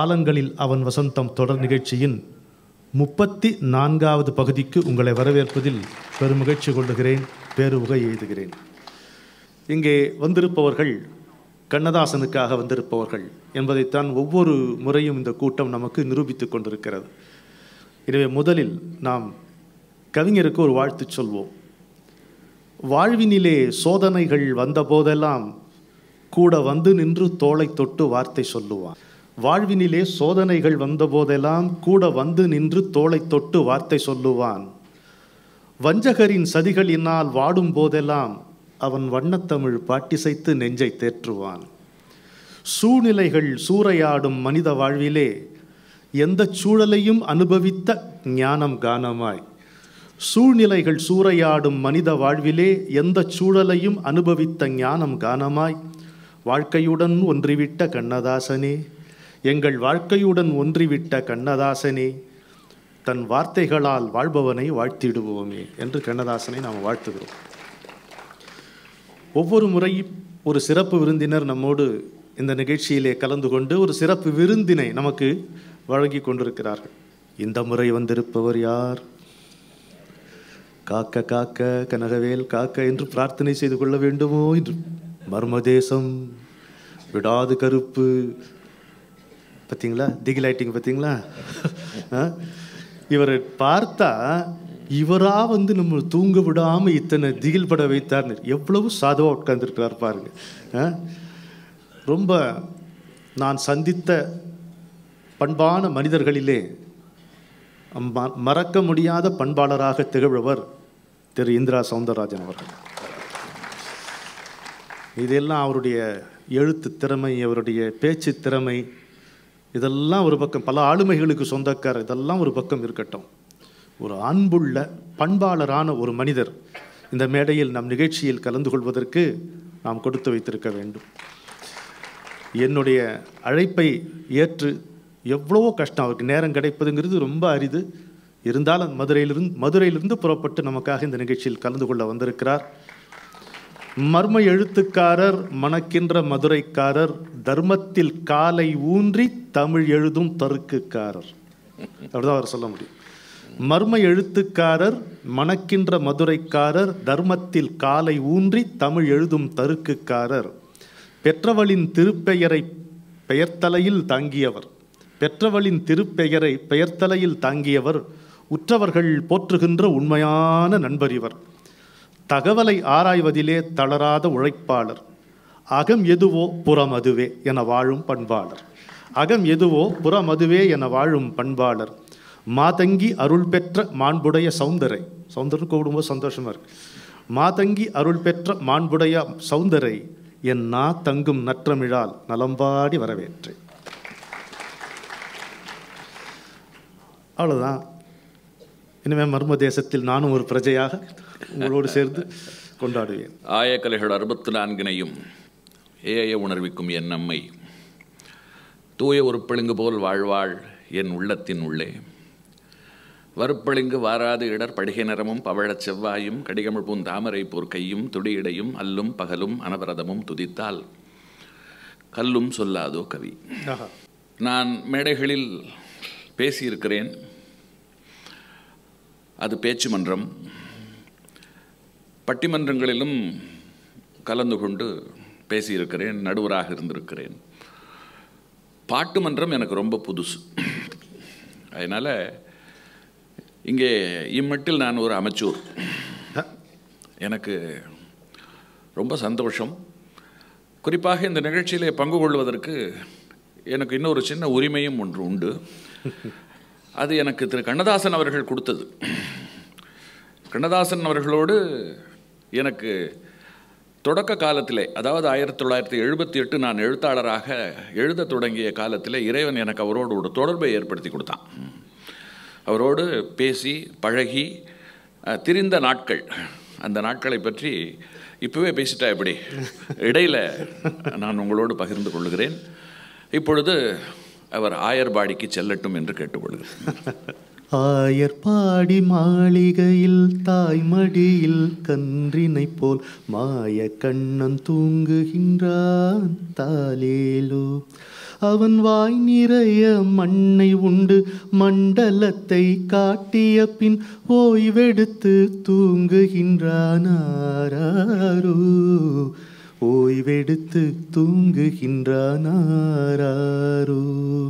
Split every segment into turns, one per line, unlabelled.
காலங்களில் அவன் வசந்தம் தொடர் நிகழ்ச்சியின் முப்பத்தி நான்காவது பகுதிக்கு உங்களை வரவேற்பதில் பெருமகிழ்ச்சி கொள்ளுகிறேன் பேருவகை எய்துகிறேன் இங்கே வந்திருப்பவர்கள் கண்ணதாசனுக்காக வந்திருப்பவர்கள் என்பதைத்தான் ஒவ்வொரு முறையும் இந்த கூட்டம் நமக்கு நிரூபித்துக் கொண்டிருக்கிறது எனவே முதலில் நாம் கவிஞருக்கு ஒரு வாழ்த்து சொல்வோம் வாழ்வினிலே சோதனைகள் வந்தபோதெல்லாம் கூட வந்து நின்று தோளை தொட்டு வார்த்தை சொல்லுவான் வாழ்வினிலே சோதனைகள் வந்தபோதெல்லாம் கூட வந்து நின்று தோளை தொட்டு வார்த்தை சொல்லுவான் வஞ்சகரின் சதிகளினால் வாடும் போதெல்லாம் அவன் வண்ணத்தமிழ் பாட்டிசைத்து நெஞ்சை தேற்றுவான் சூழ்நிலைகள் சூறையாடும் மனித வாழ்விலே எந்த சூழலையும் அனுபவித்த ஞானம் கானமாய் சூழ்நிலைகள் சூறையாடும் மனித வாழ்விலே எந்த சூழலையும் அனுபவித்த ஞானம் கானமாய் வாழ்க்கையுடன் ஒன்றிவிட்ட கண்ணதாசனே எங்கள் வாழ்க்கையுடன் ஒன்றிவிட்ட கண்ணதாசனே தன் வார்த்தைகளால் வாழ்பவனை வாழ்த்திடுவோமே என்று கண்ணதாசனை நாம் வாழ்த்துகிறோம் ஒவ்வொரு முறையும் ஒரு சிறப்பு விருந்தினர் நம்மோடு இந்த நிகழ்ச்சியிலே கலந்து கொண்டு ஒரு சிறப்பு விருந்தினை நமக்கு வழங்கி கொண்டிருக்கிறார்கள் இந்த முறை வந்திருப்பவர் யார் காக்க காக்க கனகவேல் காக்க என்று பிரார்த்தனை செய்து கொள்ள வேண்டுமோ என்று மர்மதேசம் விடாது கருப்பு பார்த்தீங்களா திகிலாயிட்டிங்க பார்த்தீங்களா ஆ? இவரை பார்த்தா இவரா வந்து நம்ம தூங்க விடாம இத்தனை திகில் பட வைத்தார்னு எவ்வளவு சாதுவா உட்கார்ந்துருக்கிறார் பாருங்க ஆ? ரொம்ப நான் சந்தித்த பண்பான மனிதர்களிலே ம- மறக்க முடியாத பண்பாளராக திகழ்பவர் திரு இந்திரா சவுந்தரராஜன் அவர்கள் இதெல்லாம் அவருடைய எழுத்து திறமை அவருடைய பேச்சு திறமை இதெல்லாம் ஒரு பக்கம் பல ஆளுமைகளுக்கு சொந்தக்காரர் இதெல்லாம் ஒரு பக்கம் இருக்கட்டும் ஒரு அன்புள்ள பண்பாளரான ஒரு மனிதர் இந்த மேடையில் நம் நிகழ்ச்சியில் கலந்து கொள்வதற்கு நாம் கொடுத்து வைத்திருக்க வேண்டும் என்னுடைய அழைப்பை ஏற்று எவ்வளவோ கஷ்டம் அவருக்கு நேரம் கிடைப்பதுங்கிறது ரொம்ப அரிது இருந்தாலும் மதுரையிலிருந்து மதுரையிலிருந்து புறப்பட்டு நமக்காக இந்த நிகழ்ச்சியில் கலந்து கொள்ள வந்திருக்கிறார் மர்ம எழுத்துக்காரர் மணக்கின்ற மதுரைக்காரர் தர்மத்தில் காலை ஊன்றி தமிழ் எழுதும் தருக்குக்காரர் அப்படிதான் அவர் சொல்ல முடியும் மர்ம எழுத்துக்காரர் மணக்கின்ற மதுரைக்காரர் தர்மத்தில் காலை ஊன்றி தமிழ் எழுதும் தருக்குக்காரர் பெற்றவளின் திருப்பெயரை பெயர்த்தலையில் தாங்கியவர் பெற்றவளின் திருப்பெயரை பெயர்த்தலையில் தாங்கியவர் உற்றவர்கள் போற்றுகின்ற உண்மையான நண்பர் இவர் தகவலை ஆராய்வதிலே தளராத உழைப்பாளர் அகம் எதுவோ புறம் அதுவே என வாழும் பண்பாளர் அகம் எதுவோ புறம் அதுவே என வாழும் பண்பாளர் மாதங்கி அருள் பெற்ற மாண்புடைய சௌந்தரை சௌந்தரம் கூப்பிடும்போது சந்தோஷமா இருக்கு மாதங்கி அருள் பெற்ற மாண்புடைய சௌந்தரை என் நா தங்கும் நற்றமிழால் நலம்பாடி வரவேற்றேன் அவ்வளவுதான் இனிமே மர்ம தேசத்தில் நானும் ஒரு பிரஜையாக உங்களோடு சேர்ந்து கொண்டாடுவேன்
ஆயக்கலைகள் அறுபத்து நான்கினையும் ஏய உணர்விக்கும் என் நம்மை தூய உருப்பெழுங்கு போல் வாழ்வாள் என் உள்ளத்தின் உள்ளே வறுப்பெழுங்கு வாராது இடர் படுகை நிறமும் பவழச் செவ்வாயும் கடிகமிழ் பூந்தாமரை போர் கையும் துடியிடையும் அல்லும் பகலும் அனவரதமும் துதித்தால் கல்லும் சொல்லாதோ கவி
ஆஹா.
நான் மேடைகளில் பேசியிருக்கிறேன் அது பேச்சு மன்றம் பட்டிமன்றங்களிலும் கலந்து கொண்டு பேசியிருக்கிறேன் நடுவராக இருந்திருக்கிறேன் பாட்டு மன்றம் எனக்கு ரொம்ப புதுசு அதனால் இங்கே இம்மட்டில் நான் ஒரு அமைச்சூர் எனக்கு ரொம்ப சந்தோஷம் குறிப்பாக இந்த நிகழ்ச்சியிலே பங்கு கொள்வதற்கு எனக்கு இன்னொரு சின்ன உரிமையும் ஒன்று உண்டு அது எனக்கு திரு கண்ணதாசன் அவர்கள் கொடுத்தது கண்ணதாசன் அவர்களோடு எனக்கு தொடக்க காலத்திலே அதாவது ஆயிரத்தி தொள்ளாயிரத்தி எழுபத்தி எட்டு நான் எழுத்தாளராக எழுத தொடங்கிய காலத்தில் இறைவன் எனக்கு அவரோடு ஒரு தொடர்பை ஏற்படுத்தி கொடுத்தான் அவரோடு பேசி பழகி அஹ், திரிந்த நாட்கள் அந்த நாட்களை பற்றி இப்போவே பேசிட்டா எப்படி இடையில நான் உங்களோடு பகிர்ந்து கொள்கிறேன் இப்பொழுது அவர் ஆயர்பாடிக்கு செல்லட்டும் என்று கேட்டுக்கொள்கிறேன்
ஆயர்பாடி மாளிகையில் தாய்மடியில் கன்றினை போல் மாய கண்ணன் தூங்குகின்றான் தாலேலோ அவன் வாய் நிறைய மண்ணை உண்டு மண்டலத்தை காட்டிய பின் ஓய்வெடுத்து தூங்குகின்றானாரோ ஓய்வெடுத்து தூங்குகின்றானாரோ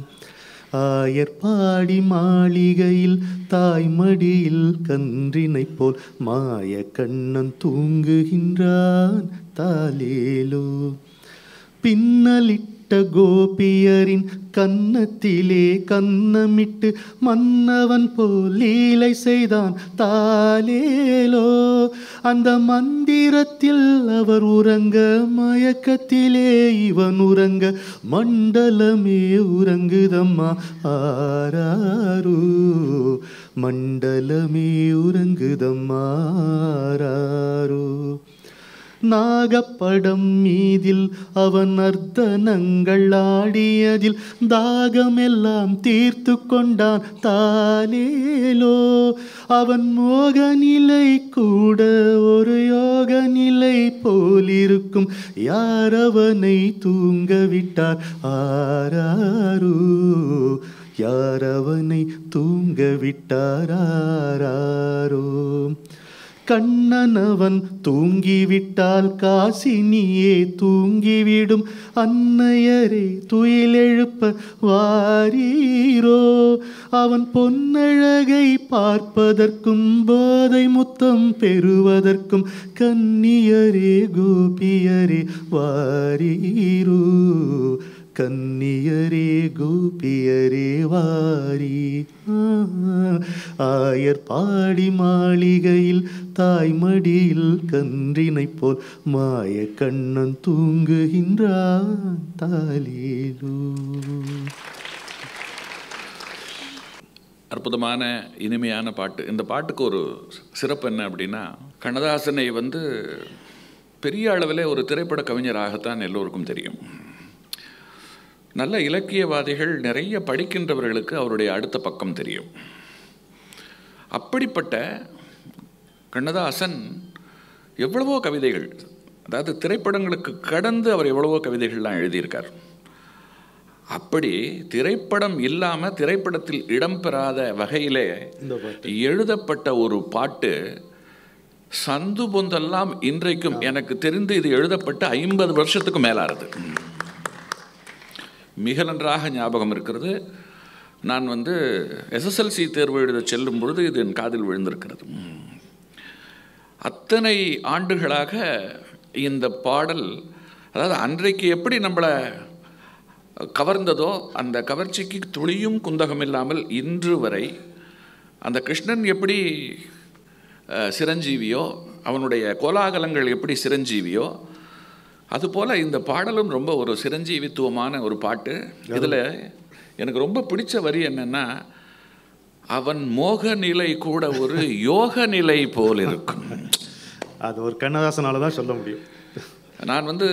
ஆயர்பாடி மாளிகையில் தாய்மடியில் கன்றினைப் போல் மாய கண்ணன் தூங்குகின்றான் தாலேலோ பின்னலிட்ட கோபியரின் கன்னத்திலே கன்னமிட்டு மன்னவன் போல் லீலை செய்தான் தாலேலோ அந்த மந்திரத்தில் அவர் உறங்க மயக்கத்திலே இவன் உறங்க மண்டலமே உறங்குதம்மா ஆராரோ மண்டலமே உறங்குதம்மா ஆராரோ நாகப்படம் மீதில் அவன் அர்த்தனங்கள் ஆடியதில் தாகமெல்லாம் தீர்த்து கொண்டான் தாலேலோ அவன் மோக நிலை கூட ஒரு யோக நிலை போலிருக்கும் யார் அவனை தூங்க விட்டார் ஆராரோ யார் அவனை தூங்க விட்டாராரோ கண்ணனவன் தூங்கிவிட்டால் காசினியே தூங்கிவிடும் அன்னையரே துயிலெழுப்ப வாரீரோ அவன் பொன்னழகை பார்ப்பதற்கும் போதை முத்தம் பெறுவதற்கும் கன்னியரே கோபியரே வாரீரோ கன்னியரே கோபியரே வாரி ஆயர் பாடி மாளிகையில் தாய்மடியில் கன்றினைப் போல் மாய கண்ணன் தூங்குகின்றான் தாலேலோ
அற்புதமான இனிமையான பாட்டு இந்த பாட்டுக்கு ஒரு சிறப்பு என்ன அப்படின்னா கண்ணதாசனை வந்து பெரிய அளவில் ஒரு திரைப்பட கவிஞராகத்தான் எல்லோருக்கும் தெரியும் நல்ல இலக்கியவாதிகள் நிறைய படிக்கின்றவர்களுக்கு அவருடைய அடுத்த பக்கம் தெரியும் அப்படிப்பட்ட கண்ணதாசன் எவ்வளவோ கவிதைகள் அதாவது திரைப்படங்களுக்கு கடந்து அவர் எவ்வளவோ கவிதைகள்லாம் எழுதியிருக்கார் அப்படி திரைப்படம் இல்லாமல் திரைப்படத்தில் இடம்பெறாத வகையிலே
இந்த பாட்டு
எழுதப்பட்ட ஒரு பாட்டு சந்து பொந்தெல்லாம் இன்றைக்கும் எனக்கு தெரிந்து இது எழுதப்பட்டு ஐம்பது வருஷத்துக்கு மேலானது மிக நன்றாக ஞாபகம் இருக்கிறது நான் வந்து எஸ்எஸ்எல்சி தேர்வு எழுத செல்லும் பொழுது இது என் காதில் விழுந்திருக்கிறது அத்தனை ஆண்டுகளாக இந்த பாடல் அதாவது அன்றைக்கு எப்படி நம்மளை கவர்ந்ததோ அந்த கவர்ச்சிக்கு துளியும் குந்தகம் இல்லாமல் இன்று வரை அந்த கிருஷ்ணன் எப்படி அஹ், சிரஞ்சீவியோ அவனுடைய கோலாகலங்கள் எப்படி சிரஞ்சீவியோ அதுபோல் இந்த பாடலும் ரொம்ப ஒரு சிரஞ்சீவித்துவமான ஒரு பாட்டு இதில் எனக்கு ரொம்ப பிடிச்ச வரி என்னன்னா அவன் மோக நிலை கூட ஒரு யோக நிலை போல் இருக்கும்
அது ஒரு கண்ணதாசனால தான் சொல்ல முடியும்
நான் வந்து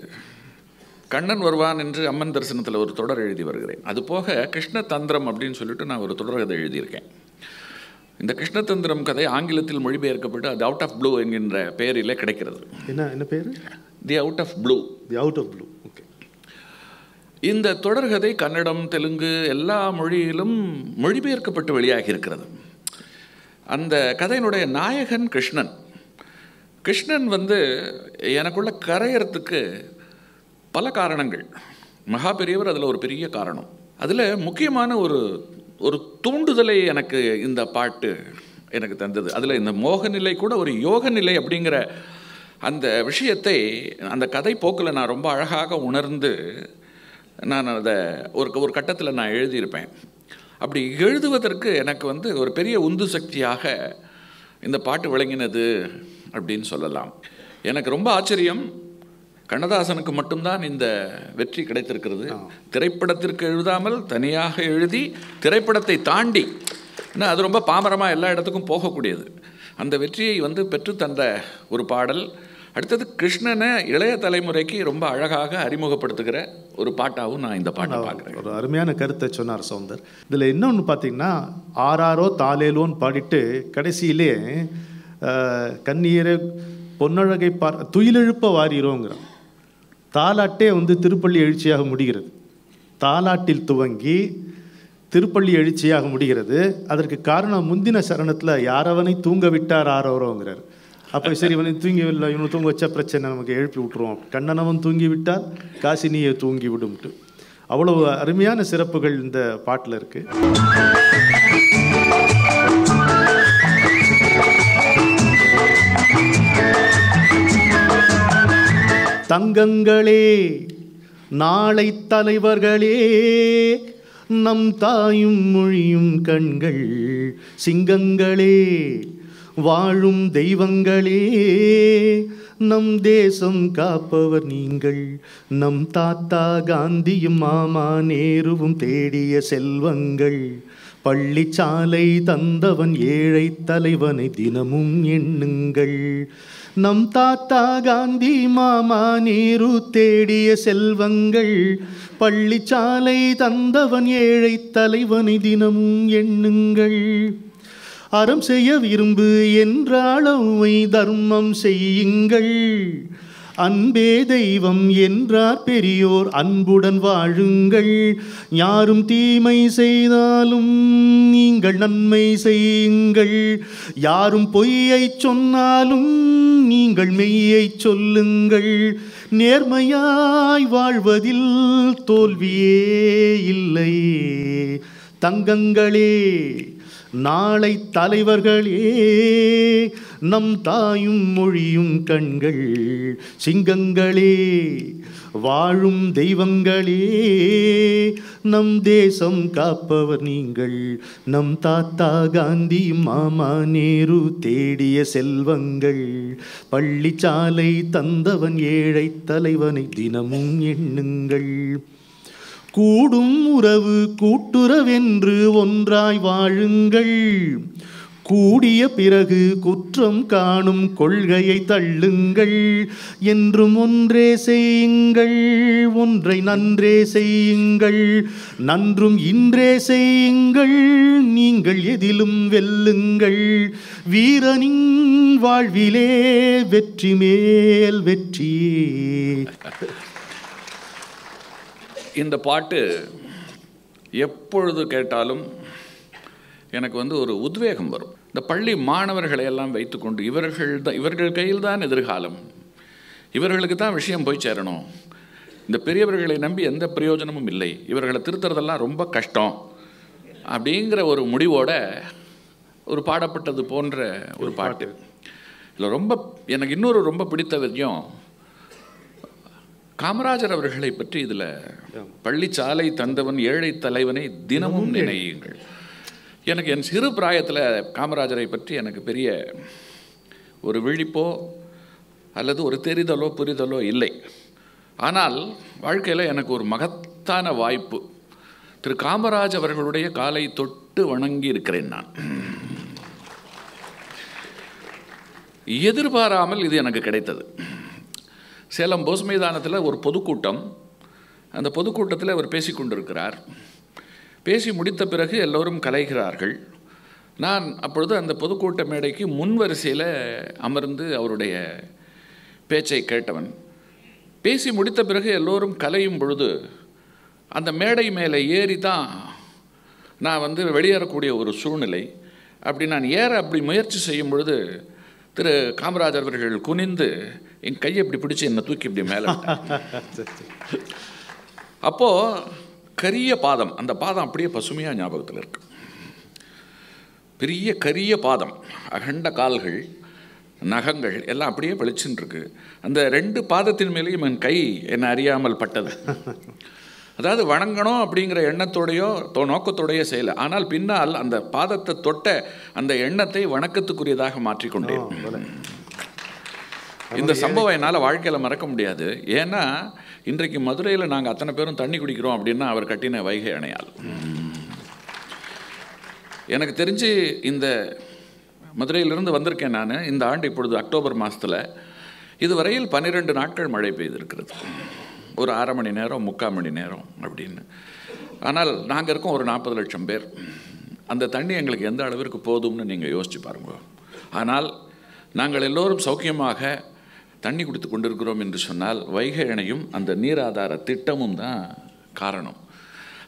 கண்ணன் வருவான் என்று அம்மன் தரிசனத்தில் ஒரு தொடர் எழுதி வருகிறேன் அது போக கிருஷ்ண தந்திரம் அப்படின்னு சொல்லிட்டு நான் ஒரு தொடர் கதை எழுதியிருக்கேன் இந்த கிருஷ்ணதந்திரம் கதை ஆங்கிலத்தில் மொழிபெயர்க்கப்பட்டு அது அவுட் ஆஃப் ப்ளூ என்கின்ற பெயரிலே கிடைக்கிறது
என்ன என்ன பேர்
the out of blue
the out of blue okay
இந்த தொடர்கதை கன்னடம் தெலுங்கு எல்லா மொழியிலும் மொழிபெயர்க்கப்பட்டு வெளியாகி இருக்கிறது அந்த கதையினுடைய நாயகன் கிருஷ்ணன் கிருஷ்ணன் வந்து எனக்குள்ள கரையறதுக்கு பல காரணங்கள் மகா பெரியவர் அதில் ஒரு பெரிய காரணம் அதில் முக்கியமான ஒரு ஒரு தூண்டுதலை எனக்கு இந்த பாட்டு எனக்கு தந்தது அதில் இந்த மோக நிலை கூட ஒரு யோக நிலை அப்படிங்கிற அந்த விஷயத்தை அந்த கதை போக்கில் நான் ரொம்ப அழகாக உணர்ந்து நான் அதை ஒரு ஒரு கட்டத்தில் நான் எழுதியிருப்பேன் அப்படி எழுதுவதற்கு எனக்கு வந்து ஒரு பெரிய உந்து சக்தியாக இந்த பாட்டு விளங்கினது அப்படின்னு சொல்லலாம் எனக்கு ரொம்ப ஆச்சரியம் கண்ணதாசனுக்கு மட்டும்தான் இந்த வெற்றி கிடைத்திருக்கிறது திரைப்படத்திற்கு எழுதாமல் தனியாக எழுதி திரைப்படத்தை தாண்டி ஏன்னா அது ரொம்ப பாமரமாக எல்லா இடத்துக்கும் போகக்கூடியது அந்த வெற்றியை வந்து பெற்று தந்த ஒரு பாடல் அடுத்தது கிருஷ்ணனை இளைய தலைமுறைக்கு ரொம்ப அழகாக அறிமுகப்படுத்துகிற ஒரு பாட்டாகவும் நான் இந்த பாட்டை பார்க்குறேன்
ஒரு அருமையான கருத்தை சொன்னார் சௌந்தர் இதில் இன்னொன்று பார்த்தீங்கன்னா ஆறாரோ தாலேலோன்னு பாடிட்டு கடைசியிலே அஹ், கண்ணீரை பொன்னழகை பார் துயிலெழுப்ப வாரீரோங்கிறான் தாலாட்டே வந்து திருப்பள்ளி எழுச்சியாக முடிகிறது தாலாட்டில் துவங்கி திருப்பள்ளி எழுச்சியாக முடிகிறது அதற்கு காரணம் முந்தின சரணத்தில் யாரவனை தூங்க விட்டார் ஆரோரோங்கிறார் அப்போ சரி இவனை தூங்கவில்லை இவனை தூங்க வச்சா பிரச்சனை நமக்கு எழுப்பி விட்டுருவோம் கண்ணனவன் தூங்கி விட்டால் காசினியை தூங்கி விடும்ட்டு அவ்வளவு அருமையான சிறப்புகள் இந்த பாட்டில் இருக்கு தங்கங்களே நாளை தலைவர்களே நம் தாயும் மொழியும் கண்கள் சிங்கங்களே வாழும் தெய்வங்களே நம் தேசம் காப்பவர் நீங்கள் நம் தாத்தா காந்தியும் மாமா நேருவும் தேடிய செல்வங்கள் பள்ளிச்சாலை தந்தவன் ஏழை தலைவனை தினமும் எண்ணுங்கள் நம் தாத்தா காந்தி மாமா நேரு தேடிய செல்வங்கள் பள்ளிச்சாலை தந்தவன் ஏழை தலைவனை தினமும் எண்ணுங்கள் அறம் செய்ய விரும்பு என்றாளவை தர்மம் செய்யுங்கள் அன்பே தெய்வம் என்றார் பெரியோர் அன்புடன் வாழுங்கள் யாரும் தீமை செய்தாலும் நீங்கள் நன்மை செய்யுங்கள் யாரும் பொய்யை சொன்னாலும் நீங்கள் மெய்யை சொல்லுங்கள் நேர்மையாய் வாழ்வதில் தோல்வியே இல்லை தங்கங்களே நாளை தலைவர்களே நம் தாயும் மொழியும் கண்கள் சிங்கங்களே வாழும் தெய்வங்களே நம் தேசம் காப்பவர் நீங்கள் நம் தாத்தா காந்தி மாமா நேரு தேடிய செல்வங்கள் பள்ளிச்சாலை தந்தவன் ஏழை தலைவனை தினமும் எண்ணுங்கள் கூடும் உறவு கூட்டுறவென்று ஒன்றாய் வாழுங்கள் கூடிய பிறகு குற்றம் காணும் கொள்கையை தள்ளுங்கள் என்றும் ஒன்றே செய்யுங்கள் ஒன்றை நன்றே செய்யுங்கள் நன்றும் இன்றே செய்யுங்கள் நீங்கள் எதிலும் வெல்லுங்கள் வீரனின் வாழ்விலே வெற்றி மேல் வெற்றியே
இந்த பாட்டு எப்பொழுது கேட்டாலும் எனக்கு வந்து ஒரு உத்வேகம் வரும் இந்த பள்ளி மாணவர்களை எல்லாம் வைத்துக்கொண்டு இவர்கள் தான் இவர்கள் கையில் தான் எதிர்காலம் இவர்களுக்கு தான் விஷயம் போய் சேரணும் இந்த பெரியவர்களை நம்பி எந்த பிரயோஜனமும் இல்லை இவர்களை திருத்துறதெல்லாம் ரொம்ப கஷ்டம் அப்படிங்கிற ஒரு முடிவோட ஒரு பாடப்பட்டது போன்ற ஒரு பாட்டு இதில் ரொம்ப எனக்கு இன்னொரு ரொம்ப பிடித்த விஷயம் காமராஜர் அவர்களை பற்றி இதில் பள்ளிச்சாலை தந்தவன் ஏழை தலைவனை தினமும் நினையுங்கள் எனக்கு என் சிறு பிராயத்தில் காமராஜரை பற்றி எனக்கு பெரிய ஒரு விழிப்போ அல்லது ஒரு தெரிதலோ புரிதலோ இல்லை ஆனால் வாழ்க்கையில் எனக்கு ஒரு மகத்தான வாய்ப்பு திரு காமராஜ் அவர்களுடைய காலை தொட்டு வணங்கி இருக்கிறேன் நான் எதிர்பாராமல் இது எனக்கு கிடைத்தது சேலம் போஸ் மைதானத்தில் ஒரு பொதுக்கூட்டம் அந்த பொதுக்கூட்டத்தில் அவர் பேசிக்கொண்டிருக்கிறார் பேசி முடித்த பிறகு எல்லோரும் கலைகிறார்கள் நான் அப்பொழுது அந்த பொதுக்கூட்ட மேடைக்கு முன் வரிசையில் அமர்ந்து அவருடைய பேச்சை கேட்டவன் பேசி முடித்த பிறகு எல்லோரும் கலையும் பொழுது அந்த மேடை மேலே ஏறி தான் நான் வந்து வெளியேறக்கூடிய ஒரு சூழ்நிலை அப்படி நான் ஏற அப்படி முயற்சி செய்யும் பொழுது திரு காமராஜர் அவர்கள் குனிந்து என் கையை இப்படி பிடிச்சி என்னை தூக்கி இப்படி மேலே அப்போது கரிய பாதம் அந்த பாதம் அப்படியே பசுமையாக ஞாபகத்தில் இருக்கு பெரிய கரிய பாதம் அகண்ட கால்கள் நகங்கள் எல்லாம் அப்படியே வெளிச்சுன்னு இருக்கு அந்த ரெண்டு பாதத்தின் மேலேயும் என் கை என்னை அறியாமல் பட்டது அதாவது வணங்கணும் அப்படிங்கிற எண்ணத்தோடையோ தோ நோக்கத்தோடையோ செய்யலை ஆனால் பின்னால் அந்த பாதத்தை தொட்ட அந்த எண்ணத்தை வணக்கத்துக்குரியதாக மாற்றிக்கொண்டேன் இந்த சம்பவம் என்னால் வாழ்க்கையில் மறக்க முடியாது ஏன்னா இன்றைக்கு மதுரையில் நாங்கள் அத்தனை பேரும் தண்ணி குடிக்கிறோம் அப்படின்னா அவர் கட்டின வைகை அணையால் எனக்கு தெரிஞ்சு இந்த மதுரையிலிருந்து வந்திருக்கேன் நான் இந்த ஆண்டு இப்பொழுது அக்டோபர் மாதத்தில் இதுவரையில் பன்னிரெண்டு நாட்கள் மழை பெய்திருக்கிறது ஒரு அரை மணி நேரம் முக்கால் மணி நேரம் அப்படின்னு ஆனால் நாங்கள் இருக்கோம் ஒரு நாற்பது லட்சம் பேர் அந்த தண்ணி எங்களுக்கு எந்த அளவிற்கு போதும்னு நீங்கள் யோசிச்சு பாருங்க ஆனால் நாங்கள் எல்லோரும் சௌக்கியமாக தண்ணி குடித்து கொண்டிருக்கிறோம் என்று சொன்னால் வைகை அணையும் அந்த நீராதார திட்டமும் தான் காரணம்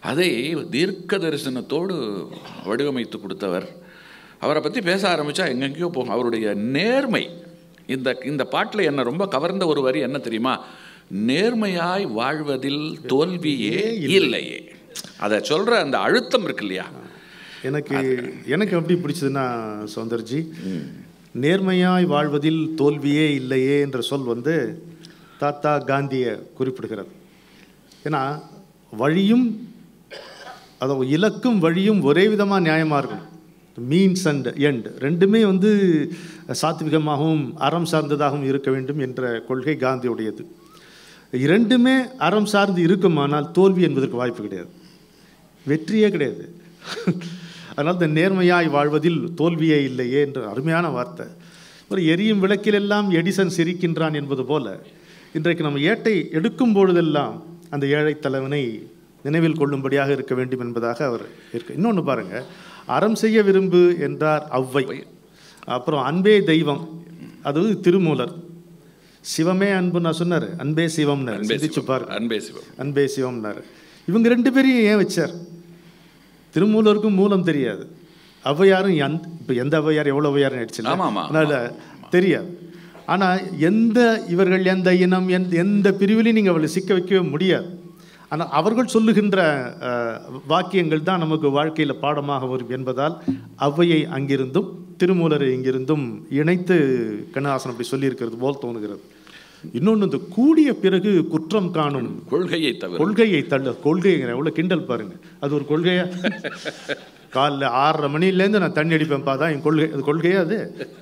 அதை தீர்க்க தரிசனத்தோடு வடிவமைத்து கொடுத்தவர் அவரை பற்றி பேச ஆரம்பித்தா எங்கெங்கேயோ போகும் அவருடைய நேர்மை இந்த இந்த பாட்டில் என்ன ரொம்ப கவர்ந்த ஒரு வரி என்ன தெரியுமா நேர்மையாய் வாழ்வதில் தோல்வியே இல்லையே அதை சொல்கிற அந்த அழுத்தம் இருக்கு இல்லையா
எனக்கு எனக்கு எப்படி பிடிச்சதுன்னா சௌந்தர்ஜி நேர்மையாய் வாழ்வதில் தோல்வியே இல்லையே என்ற சொல் வந்து தாத்தா காந்தியை குறிப்பிடுகிறது ஏன்னா வழியும் அதாவது இலக்கும் வழியும் ஒரே விதமாக நியாயமாக இருக்கும் மீன்ஸ் அண்ட் எண்ட் ரெண்டுமே வந்து சாத்விகமாகவும் அறம் சார்ந்ததாகவும் இருக்க வேண்டும் என்ற கொள்கை காந்தியுடையது இரண்டுமே அறம் சார்ந்து இருக்குமானால் தோல்வி என்பதற்கு வாய்ப்பு கிடையாது வெற்றியே கிடையாது அதனால் இந்த நேர்மையாய் வாழ்வதில் தோல்வியே இல்லையே என்ற அருமையான வார்த்தை ஒரு எரியும் விளக்கிலெல்லாம் எடிசன் சிரிக்கின்றான் என்பது போல இன்றைக்கு நம்ம ஏட்டை எடுக்கும் பொழுதெல்லாம் அந்த ஏழை தலைவனை நினைவில் கொள்ளும்படியாக இருக்க வேண்டும் என்பதாக அவர் இருக்கு இன்னொன்று பாருங்க அறம் செய்ய விரும்பு என்றார் அவ்வை அப்புறம் அன்பே தெய்வம் அது திருமூலர் சிவமே அன்பு நான் சொன்னார் அன்பே சிவம்னார்
அன்பே
சிந்திச்சு
சிவம்.
பாருங்க
அன்பே சிவம்
அன்பே சிவம்னாரு இவங்க ரெண்டு பேரையும் ஏன் வச்சார் திருமூலருக்கும் மூலம் தெரியாது ஔவையாரும் எந் இப்போ எந்த ஔவையார் எவ்வளோ ஔவையார் நடிச்சு
ஆமா, ஆமா,
அதனால தெரியாது ஆனால் எந்த இவர்கள் எந்த இனம் எந்த எந்த பிரிவிலையும் நீங்கள் அவளை சிக்க வைக்கவே முடியாது ஆனால் அவர்கள் சொல்லுகின்ற அஹ், வாக்கியங்கள் தான் நமக்கு வாழ்க்கையில் பாடமாக வரும் என்பதால் ஔவையை அங்கிருந்தும் திருமூலரை இங்கிருந்தும் இணைத்து கண்ணதாசன் அப்படி சொல்லியிருக்கிறது போல் தோணுகிறது இன்னொன்று இந்த கூடிய பிறகு குற்றம் காணும்
கொள்கையை தவிர
கொள்கையை தள்ள கொள்கைங்கிற எவ்வளோ கிண்டல் பாருங்க அது ஒரு கொள்கையா காலைல ஆறரை மணிலேருந்து நான் தண்ணி அடிப்பேன்ப்பா தான் என் கொள்கை அது கொள்கையா அது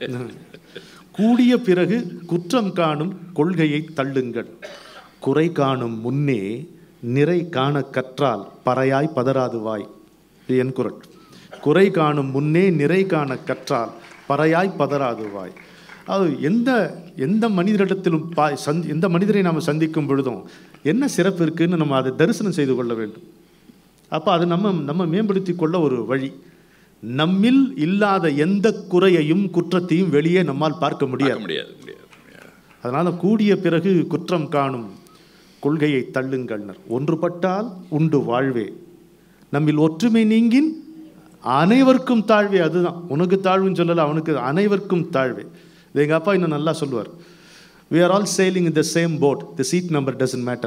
கூடிய பிறகு குற்றம் காணும் கொள்கையை தள்ளுங்கள் குறை காணும் முன்னே நிறை காண கற்றால் பறையாய் பதறாது வாய் இது என் குரல் குறை காணும் முன்னே நிறை காண கற்றால் பறையாய் பதறாது வாய் அது எந்த எந்த மனிதரிடத்திலும் பா சந்தி எந்த மனிதரை நாம் சந்திக்கும் பொழுதும் என்ன சிறப்பு இருக்குன்னு நம்ம அதை தரிசனம் செய்து கொள்ள வேண்டும் அப்போ அது நம்ம நம்ம மேம்படுத்தி கொள்ள ஒரு வழி நம்மில் இல்லாத எந்த குறையையும் குற்றத்தையும் வெளியே நம்மால் பார்க்க முடியாது
பார்க்க முடியாது முடியாது முடியாது.
அதனால கூடிய பிறகு குற்றம் காணும் கொள்கையை தள்ளுங்கள்னர் ஒன்றுபட்டால் உண்டு வாழ்வே நம்மில் ஒற்றுமை நீங்கின் அனைவருக்கும் தாழ்வே அதுதான் உனக்கு தாழ்வுன்னு சொல்லல அவனுக்கு அனைவருக்கும் தாழ்வே இது எங்கள் அப்பா இன்னும் நல்லா சொல்லுவார் we are all sailing in the same boat the seat number doesn't matter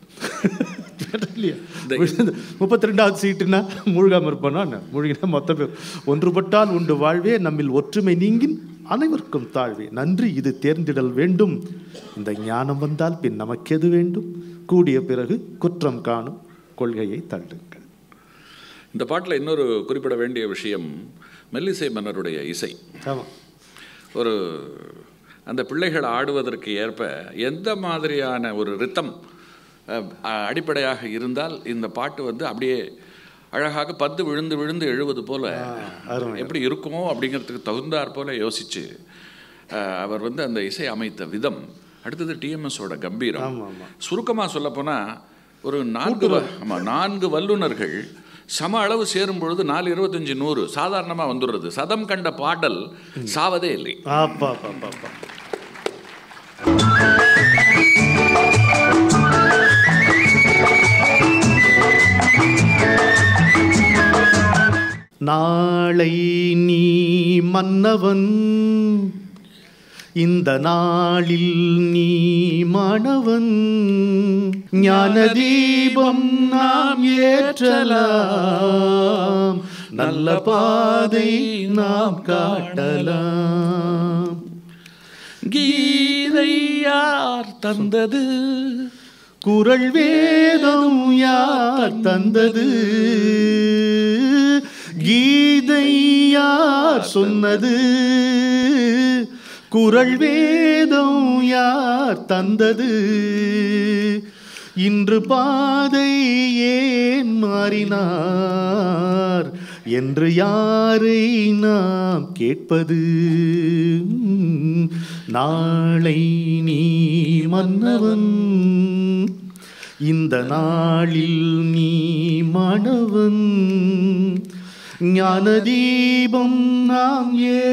இல்லையா முப்பத்தி ரெண்டாவது சீட்டுனா மூழ்காம இருப்பானா என்ன? மூழ்கினா மொத்த பேர் ஒன்றுபட்டால் உண்டு வாழ்வே நம்மில் ஒற்றுமை நீங்கின் அனைவருக்கும் தாழ்வே நன்றி இது தேர்ந்திடல் வேண்டும் இந்த ஞானம் வந்தால் பின் நமக்கெது வேண்டும் கூடிய பிறகு குற்றம் காணும் கொள்கையை தள்ளுங்கள்
இந்த பாட்டில் இன்னொரு குறிப்பிட வேண்டிய விஷயம் மெல்லிசை மன்னருடைய இசை
ஆமாம்
ஒரு அந்த பிள்ளைகள் ஆடுவதற்கு ஏற்ப எந்த மாதிரியான ஒரு ரித்தம் அஹ், அடிப்படையாக இருந்தால் இந்த பாட்டு வந்து அப்படியே அழகாக பத்து விழுந்து விழுந்து எழுவது போல
அருமை.
எப்படி இருக்குமோ அப்படிங்கிறதுக்கு தகுந்தாற் போல யோசிச்சு அஹ், அவர் வந்து அந்த இசை அமைத்த விதம் அடுத்தது டிஎம்எஸோட கம்பீரம்
ஆமாம் ஆமாம்
சுருக்கமாக சொல்லப்போனால் ஒரு நான்கு வ- ஆமா நான்கு வல்லுனர்கள் சம அளவு சேரும் பொழுது நாலு இருபத்தஞ்சு நூறு சாதாரணமாக வந்துடுறது சதம் கண்ட பாடல் சாவதே இல்லை
ஆப்பா பாப்பா பா நாளை நீ மன்னவன் இந்த நாளில் நீ மாணவன் ஞான தீபம் நாம் ஏற்றலாம் நல்ல பாதை நாம் காட்டலாம்
கீதை யார் தந்தது
குரல் வேதம் யார் தந்தது கீதை யார் சொன்னது குரல் வேதம் யார் தந்தது இன்று பாதை ஏன் மாறினார் என்று யாரை நாம் கேட்பது நாளை நீ மன்னவன் இந்த நாளில் நீ மாணவன் ஞான தீபம் நாம்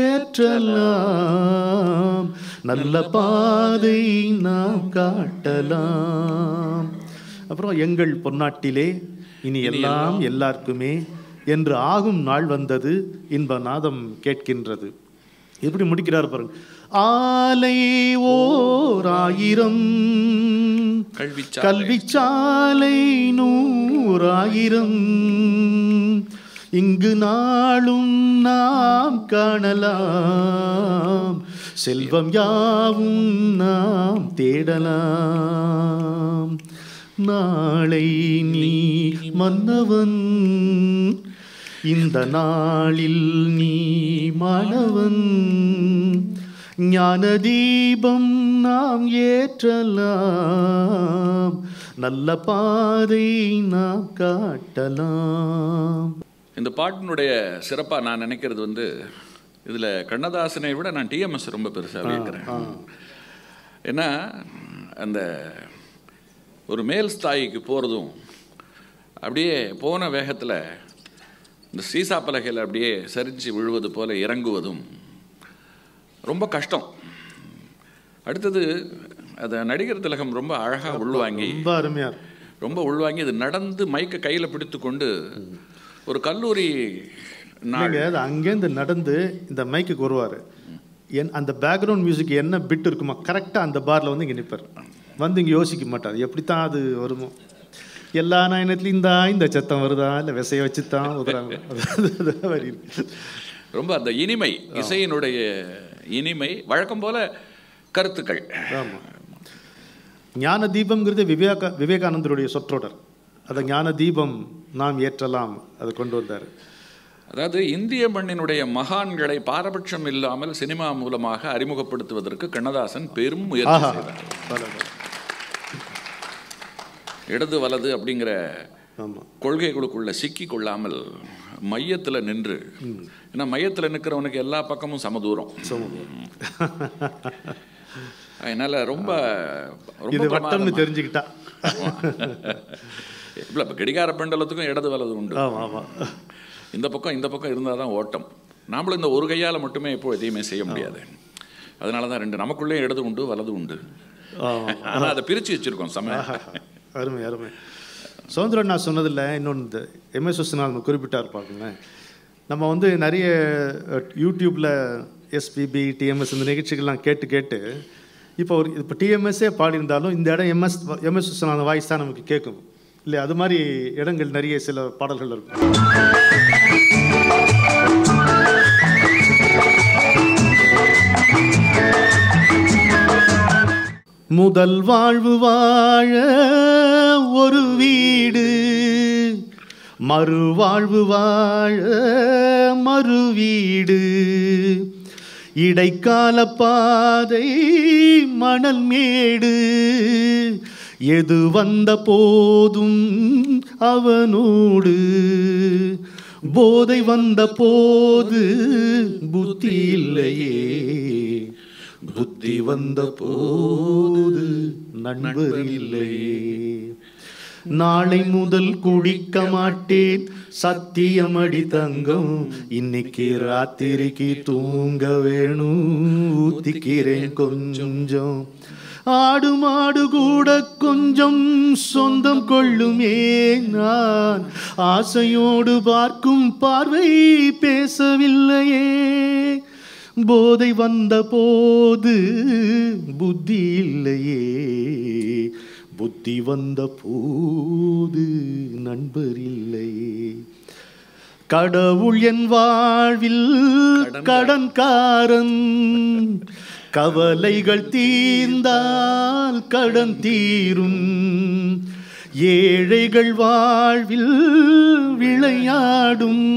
ஏற்றலாம் நல்ல பாதை நாம் காட்டலாம் அப்புறம் எங்கள் பொன்னாட்டிலே இனி எல்லாம் எல்லாருக்குமே என்று ஆகும் நாள் வந்தது இன்ப நாதம் கேட்கின்றது எப்படி முடிக்கிறார் பாருங்க ஆலை ஓர் ஆயிரம்
கல்வி
கல்விச்சாலை நூறாயிரம் இங்கு நாளும் நாம் காணலாம் செல்வம் யாவும் நாம் தேடலாம் நாளை நீ மன்னவன் இந்த நாளில் நீ மாணவன் ஞான தீபம் நாம் ஏற்றலாம் நல்ல பாதை நாம் காட்டலாம்
இந்த பாட்டினுடைய சிறப்பாக நான் நினைக்கிறது வந்து இதில் கண்ணதாசனை விட நான் டிஎம்எஸ் ரொம்ப பெருசாக இருக்கிறேன் ஏன்னா அந்த ஒரு மேல் ஸ்தாயிக்கு போகிறதும் அப்படியே போன வேகத்தில் இந்த சீசா பலகையில் அப்படியே சரிஞ்சு விழுவது போல இறங்குவதும் ரொம்ப கஷ்டம் அடுத்தது அதை நடிகர் திலகம் ரொம்ப அழகாக உள்வாங்கி
ரொம்ப அருமையா இருக்கு.
ரொம்ப உள்வாங்கி இது நடந்து மைக்கை கையில் பிடித்து கொண்டு ஒரு கல்லூரி நாள்
நீங்க அது அங்கேருந்து நடந்து இந்த மைக்குக்கு வருவார் என் அந்த பேக்ரவுண்ட் மியூசிக் என்ன பிட் இருக்குமோ கரெக்டாக அந்த பாரில் வந்து இங்கே நிற்பார் வந்து இங்கே யோசிக்க மாட்டார் எப்படித்தான் அது வருமோ எல்லா நாயனத்துலையும் இந்த இந்த சத்தம் வருதா இல்லை விசைய வச்சு தான் உதுறாங்க அது- அது மாதிரி இருக்கு.
ரொம்ப அந்த இனிமை இசையினுடைய இனிமை வழக்கம் போல கருத்துக்கள்
ஆமா ஞான தீபம்ங்கிறது விவேகா விவேகானந்தருடைய சொற்றொடர் அதை ஞான தீபம் நாம் ஏற்றலாம் அதை கொண்டு வந்தார்
அதாவது இந்திய மண்ணினுடைய மகான்களை பாரபட்சம் இல்லாமல் சினிமா மூலமாக அறிமுகப்படுத்துவதற்கு கண்ணதாசன் பெரும் முயற்சி
ஆஹா
செய்தார்
பரவாயில்ல.
இடது வலது அப்படிங்கிற
ஆமா
கொள்கைகளுக்குள்ள சிக்கி கொள்ளாமல் மையத்தில் நின்று ஏன்னா மையத்தில் நிற்கிறவனுக்கு எல்லா பக்கமும் சமதூரம்
சமூகம்
அதனால ரொம்ப
இது
ரொம்ப
வட்டம்னு தெரிஞ்சுக்கிட்டா
இல்லை இப்போ கடிகார பெண்டலத்துக்கும் இடது வலது உண்டு
ஆமா ஆமா
இந்த பக்கம் இந்த பக்கம் இருந்தால் தான் ஓட்டம் நாமளும் இந்த ஒரு கையால் மட்டுமே இப்போ எதையுமே செய்ய முடியாது அதனால தான் ரெண்டு நமக்குள்ளே இடது உண்டு வலது உண்டு
ஆமா
ஆனால் அதை பிரித்து வச்சிருக்கோம் சம
அருமை அருமை சுதந்திரன் நான் சொன்னதில்ல இன்னொன்று இந்த எம்எஸ் விஸ்வநாதன் குறிப்பிட்டார் பாருங்களேன் நம்ம வந்து நிறைய யூடியூப்பில் எஸ்பிபி டிஎம்எஸ் இந்த நிகழ்ச்சிகள்லாம் கேட்டு கேட்டு இப்போ ஒரு இப்போ டிஎம்எஸ்ஸே பாடியிருந்தாலும் இந்த இடம் எம்எஸ் எம்எஸ் விஸ்வநாதன் வாய்ஸ் தான் நமக்கு கேட்கும் இல்லை அது மாதிரி இடங்கள் நிறைய சில பாடல்கள் இருக்கும் முதல் வாழ்வு வாழ ஒரு வீடு மறுவாழ்வு வாழ மறு வீடு இடைக்கால பாதை மணல் மேடு எது வந்த போதும் அவனோடு போதை வந்த போது புத்தி இல்லையே புத்தி வந்த போது நண்பர் இல்லையே நாளை முதல் குடிக்க மாட்டேன் சத்தியமடி தங்கம் இன்னைக்கு ராத்திரிக்கு தூங்க வேணும் ஊத்திக்கிறேன் கொஞ்சம் ஆடு மாடு கூட கொஞ்சம் சொந்தம் கொள்ளுமே நான் ஆசையோடு பார்க்கும் பார்வை பேசவில்லையே போதை வந்த போது புத்தி இல்லையே புத்தி வந்த போது நண்பர் இல்லையே கடவுள் என் வாழ்வில் கடன்காரன் கவலைகள் தீர்ந்தால் கடன் தீரும் ஏழைகள் வாழ்வில் விளையாடும்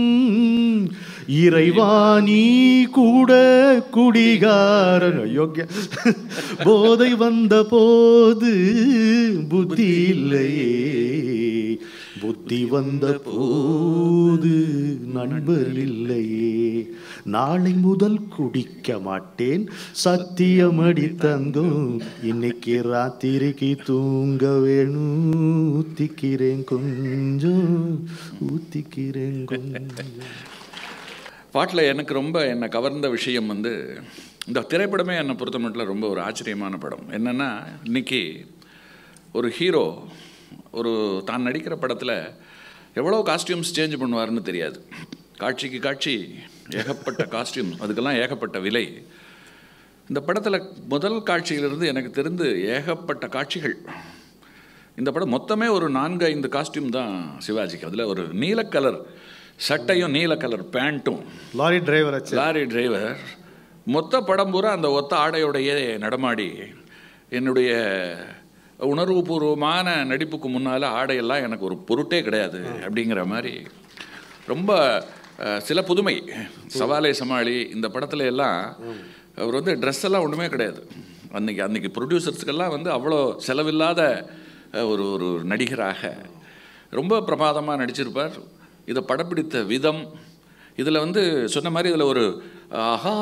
இறைவாணி கூட குடிகாரன் யோக்கிய போதை வந்த போது புத்தி இல்லையே புத்தி வந்த போது நண்பர் இல்லையே நாளை முதல் குடிக்க மாட்டேன் சத்தியமடி தங்கம் இன்னைக்கு ராத்திரிக்கு தூங்க வேணும் ஊத்திக்கிறேன் கொஞ்சம் ஊத்திக்கிறேன் கொஞ்சம்
பாட்டில் எனக்கு ரொம்ப என்னை கவர்ந்த விஷயம் வந்து இந்த திரைப்படமே என்னை பொறுத்த மட்டும் ரொம்ப ஒரு ஆச்சரியமான படம் என்னென்னா இன்னைக்கு ஒரு ஹீரோ ஒரு தான் நடிக்கிற படத்தில் எவ்வளோ காஸ்டியூம்ஸ் சேஞ்ச் பண்ணுவாருன்னு தெரியாது காட்சிக்கு காட்சி ஏகப்பட்ட காஸ்டியூம் அதுக்கெல்லாம் ஏகப்பட்ட விலை இந்த படத்தில் முதல் காட்சியிலிருந்து எனக்கு தெரிந்து ஏகப்பட்ட காட்சிகள் இந்த படம் மொத்தமே ஒரு நான்கு ஐந்து காஸ்டியூம் தான் சிவாஜிக்கு அதில் ஒரு நீல கலர் சட்டையும் நீல கலர் பேண்ட்டும்
லாரி டிரைவர் ஆச்சு
லாரி டிரைவர் மொத்த படம் பூரா அந்த ஒத்த ஆடையோடையே நடமாடி என்னுடைய உணர்வுபூர்வமான நடிப்புக்கு முன்னால் ஆடையெல்லாம் எனக்கு ஒரு பொருட்டே கிடையாது அப்படிங்கிற மாதிரி ரொம்ப அஹ், சில புதுமை சவாலே சமாளி இந்த படத்துல எல்லாம் அவர் வந்து ட்ரெஸ் எல்லாம் ஒன்றுமே கிடையாது அன்னைக்கு அன்னைக்கு ப்ரொடியூசர்ஸுக்கெல்லாம் வந்து அவ்வளோ செலவில்லாத அஹ், ஒரு ஒரு நடிகராக ரொம்ப பிரமாதமாக நடிச்சிருப்பார் இதை படப்பிடித்த விதம் இதில் வந்து சொன்ன மாதிரி இதில் ஒரு ஆஹா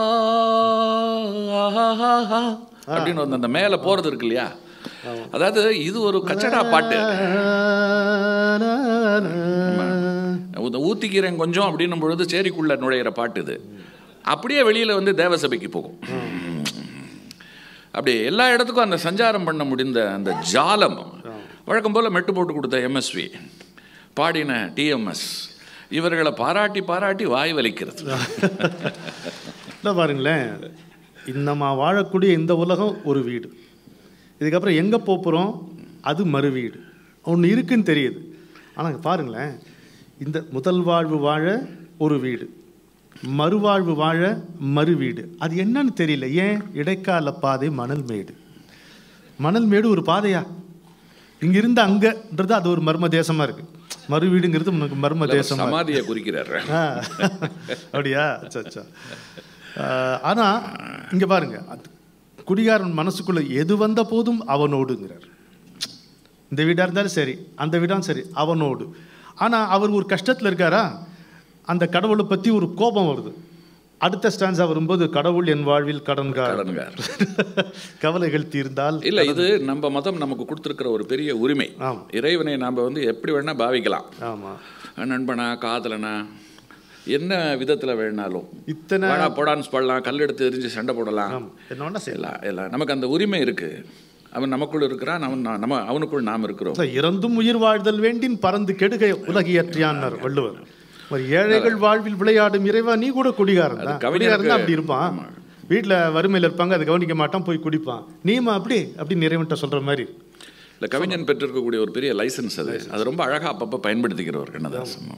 ஆஹா அப்படின்னு வந்து அந்த மேலே போகிறது இருக்கு இல்லையா அதாவது இது ஒரு கச்சடா பாட்டு ஊ- ஊத்திக்கிறேன் கொஞ்சம் அப்படின்னும் பொழுது சேரிக்குள்ள நுழையிற பாட்டு இது அப்படியே வெளியில் வந்து தேவசபைக்கு போகும் அப்படி எல்லா இடத்துக்கும் அந்த சஞ்சாரம் பண்ண முடிந்த அந்த ஜாலம் வழக்கம் போல் மெட்டு போட்டு கொடுத்த எம்எஸ்வி பாடின டிஎம்எஸ் இவர்களை பாராட்டி பாராட்டி வாய் வலிக்கிறது
இல்லை பாருங்களேன் நம்ம வாழக்கூடிய இந்த உலகம் ஒரு வீடு இதுக்கப்புறம் எங்கே போகிறோம் அது மறு வீடு ஒன்று இருக்குன்னு தெரியுது ஆனால் பாருங்களேன் இந்த முதல் வாழ்வு வாழ ஒரு வீடு மறுவாழ்வு வாழ மறு வீடு அது என்னன்னு தெரியல ஏன் இடைக்கால பாதை மணல் மேடு மணல் மேடு ஒரு பாதையா இங்கிருந்து அங்கன்றது அது ஒரு மர்ம தேசமா இருக்கு மறு வீடுங்கிறது உனக்கு மர்ம தேசமா இருக்கு.
சமாதியை குறிக்கிறார்
ஆ, அப்படியா அச்சா அச்சா ஆஹ், ஆனா இங்க பாருங்க அது குடிகாரன் மனசுக்குள்ள எது வந்த போதும் அவனோடுங்கிறார் இந்த வீடா இருந்தாலும் சரி அந்த வீடாலும் சரி அவனோடு ஆனா அவர் ஒரு கஷ்டத்துல இருக்காரா அந்த கடவுளை பத்தி ஒரு கோபம் வருது அடுத்த ஸ்டான்ஸா வரும்போது கடவுள் என் வாழ்வில் கடன்கார்
கடன்கார்.
கவலைகள் தீர்ந்தால்
இல்ல இது நம்ம மதம் நமக்கு கொடுத்துருக்கிற ஒரு பெரிய உரிமை
ஆமா.
இறைவனை நாம வந்து எப்படி வேணா பாவிக்கலாம்
ஆமா
நண்பனா காதலனா என்ன விதத்துல வேணாலும்
இத்தனை
வாடா போடான்னு சொல்லலாம் கல் எடுத்து எரிஞ்சு சண்டை போடலாம்
ஆமா. என்ன வேணா செய்யலாம்
எல்லாம் எல்லாம் நமக்கு அந்த உரிமை இருக்கு அவன் நமக்குள் இருக்கிறான் அவன் நா- நம்ம அவனுக்குள் நாம் இருக்கிறோம்
இல்ல, இறந்தும் உயிர் வாழ்தல் வேண்டின் பறந்து கெடுக உலகியற்றியான்னார் வள்ளுவர் ஒரு ஏழைகள் வாழ்வில் விளையாடும் இறைவா நீ கூட குடிகாரன் தான்
கவிஞருக்கு-
குடிகாரன் தான் அப்படி இருப்பான்
ஆமா.
வீட்டுல வறுமையில இருப்பாங்க அதை கவனிக்க மாட்டான் போய் குடிப்பான் நீமா அப்படி அப்படி இறைவன்ட்ட சொல்ற மாதிரி
இல்ல கவிஞன் பெற்றிருக்கக்கூடிய ஒரு பெரிய லைசன்ஸ் அது அது ரொம்ப அழகா அப்பப்ப பயன்படுத்திக்கிறவர் கண்ணதாசன்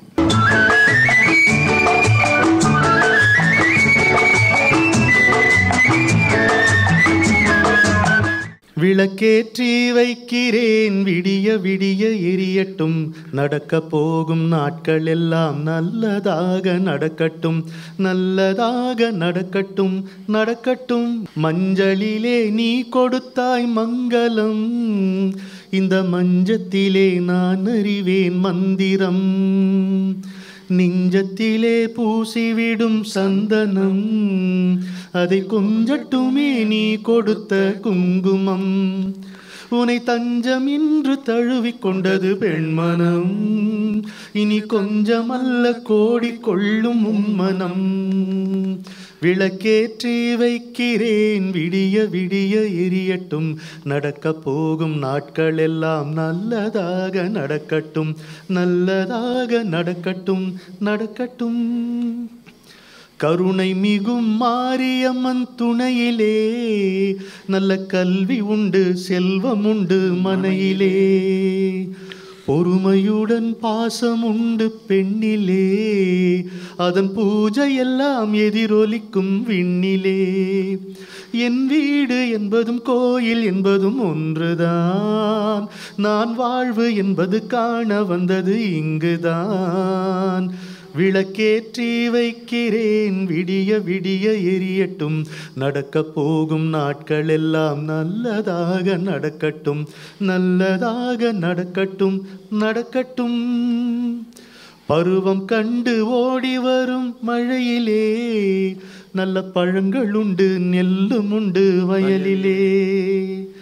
விளக்கேற்றி வைக்கிறேன் விடிய விடிய எரியட்டும் நடக்க போகும் நாட்கள் எல்லாம் நல்லதாக நடக்கட்டும் நல்லதாக நடக்கட்டும் நடக்கட்டும் மஞ்சளிலே நீ கொடுத்தாய் மங்களம் இந்த மஞ்சத்திலே நான் அறிவேன் மந்திரம் நெஞ்சத்திலே பூசிவிடும் சந்தனம் அதை கொஞ்சட்டுமே நீ கொடுத்த குங்குமம் உனை தஞ்சம் என்று தழுவிக் கொண்டது பெண்மனம் இனி கொஞ்சமல்ல கோடி கொள்ளும் உம்மனம் விளக்கேற்றி வைக்கிறேன் விடிய விடிய எரியட்டும் நடக்க போகும் நாட்கள் எல்லாம் நல்லதாக நடக்கட்டும் நல்லதாக நடக்கட்டும் நடக்கட்டும் கருணை மிகும் மாரியம்மன் துணையிலே நல்ல கல்வி உண்டு செல்வம் உண்டு மனையிலே பொறுமையுடன் பாசம் உண்டு பெண்ணிலே அதன் பூஜை எல்லாம் எதிரொலிக்கும் விண்ணிலே என் வீடு என்பதும் கோயில் என்பதும் ஒன்றுதான் நான் வாழ்வு என்பது காண வந்தது இங்குதான் விளக்கேற்றி வைக்கிறேன் விடிய விடிய எரியட்டும் நடக்க போகும் நாட்கள் எல்லாம் நல்லதாக நடக்கட்டும் நல்லதாக நடக்கட்டும் நடக்கட்டும் பருவம் கண்டு ஓடி வரும் மழையிலே நல்ல பழங்கள் உண்டு நெல்லும் உண்டு வயலிலே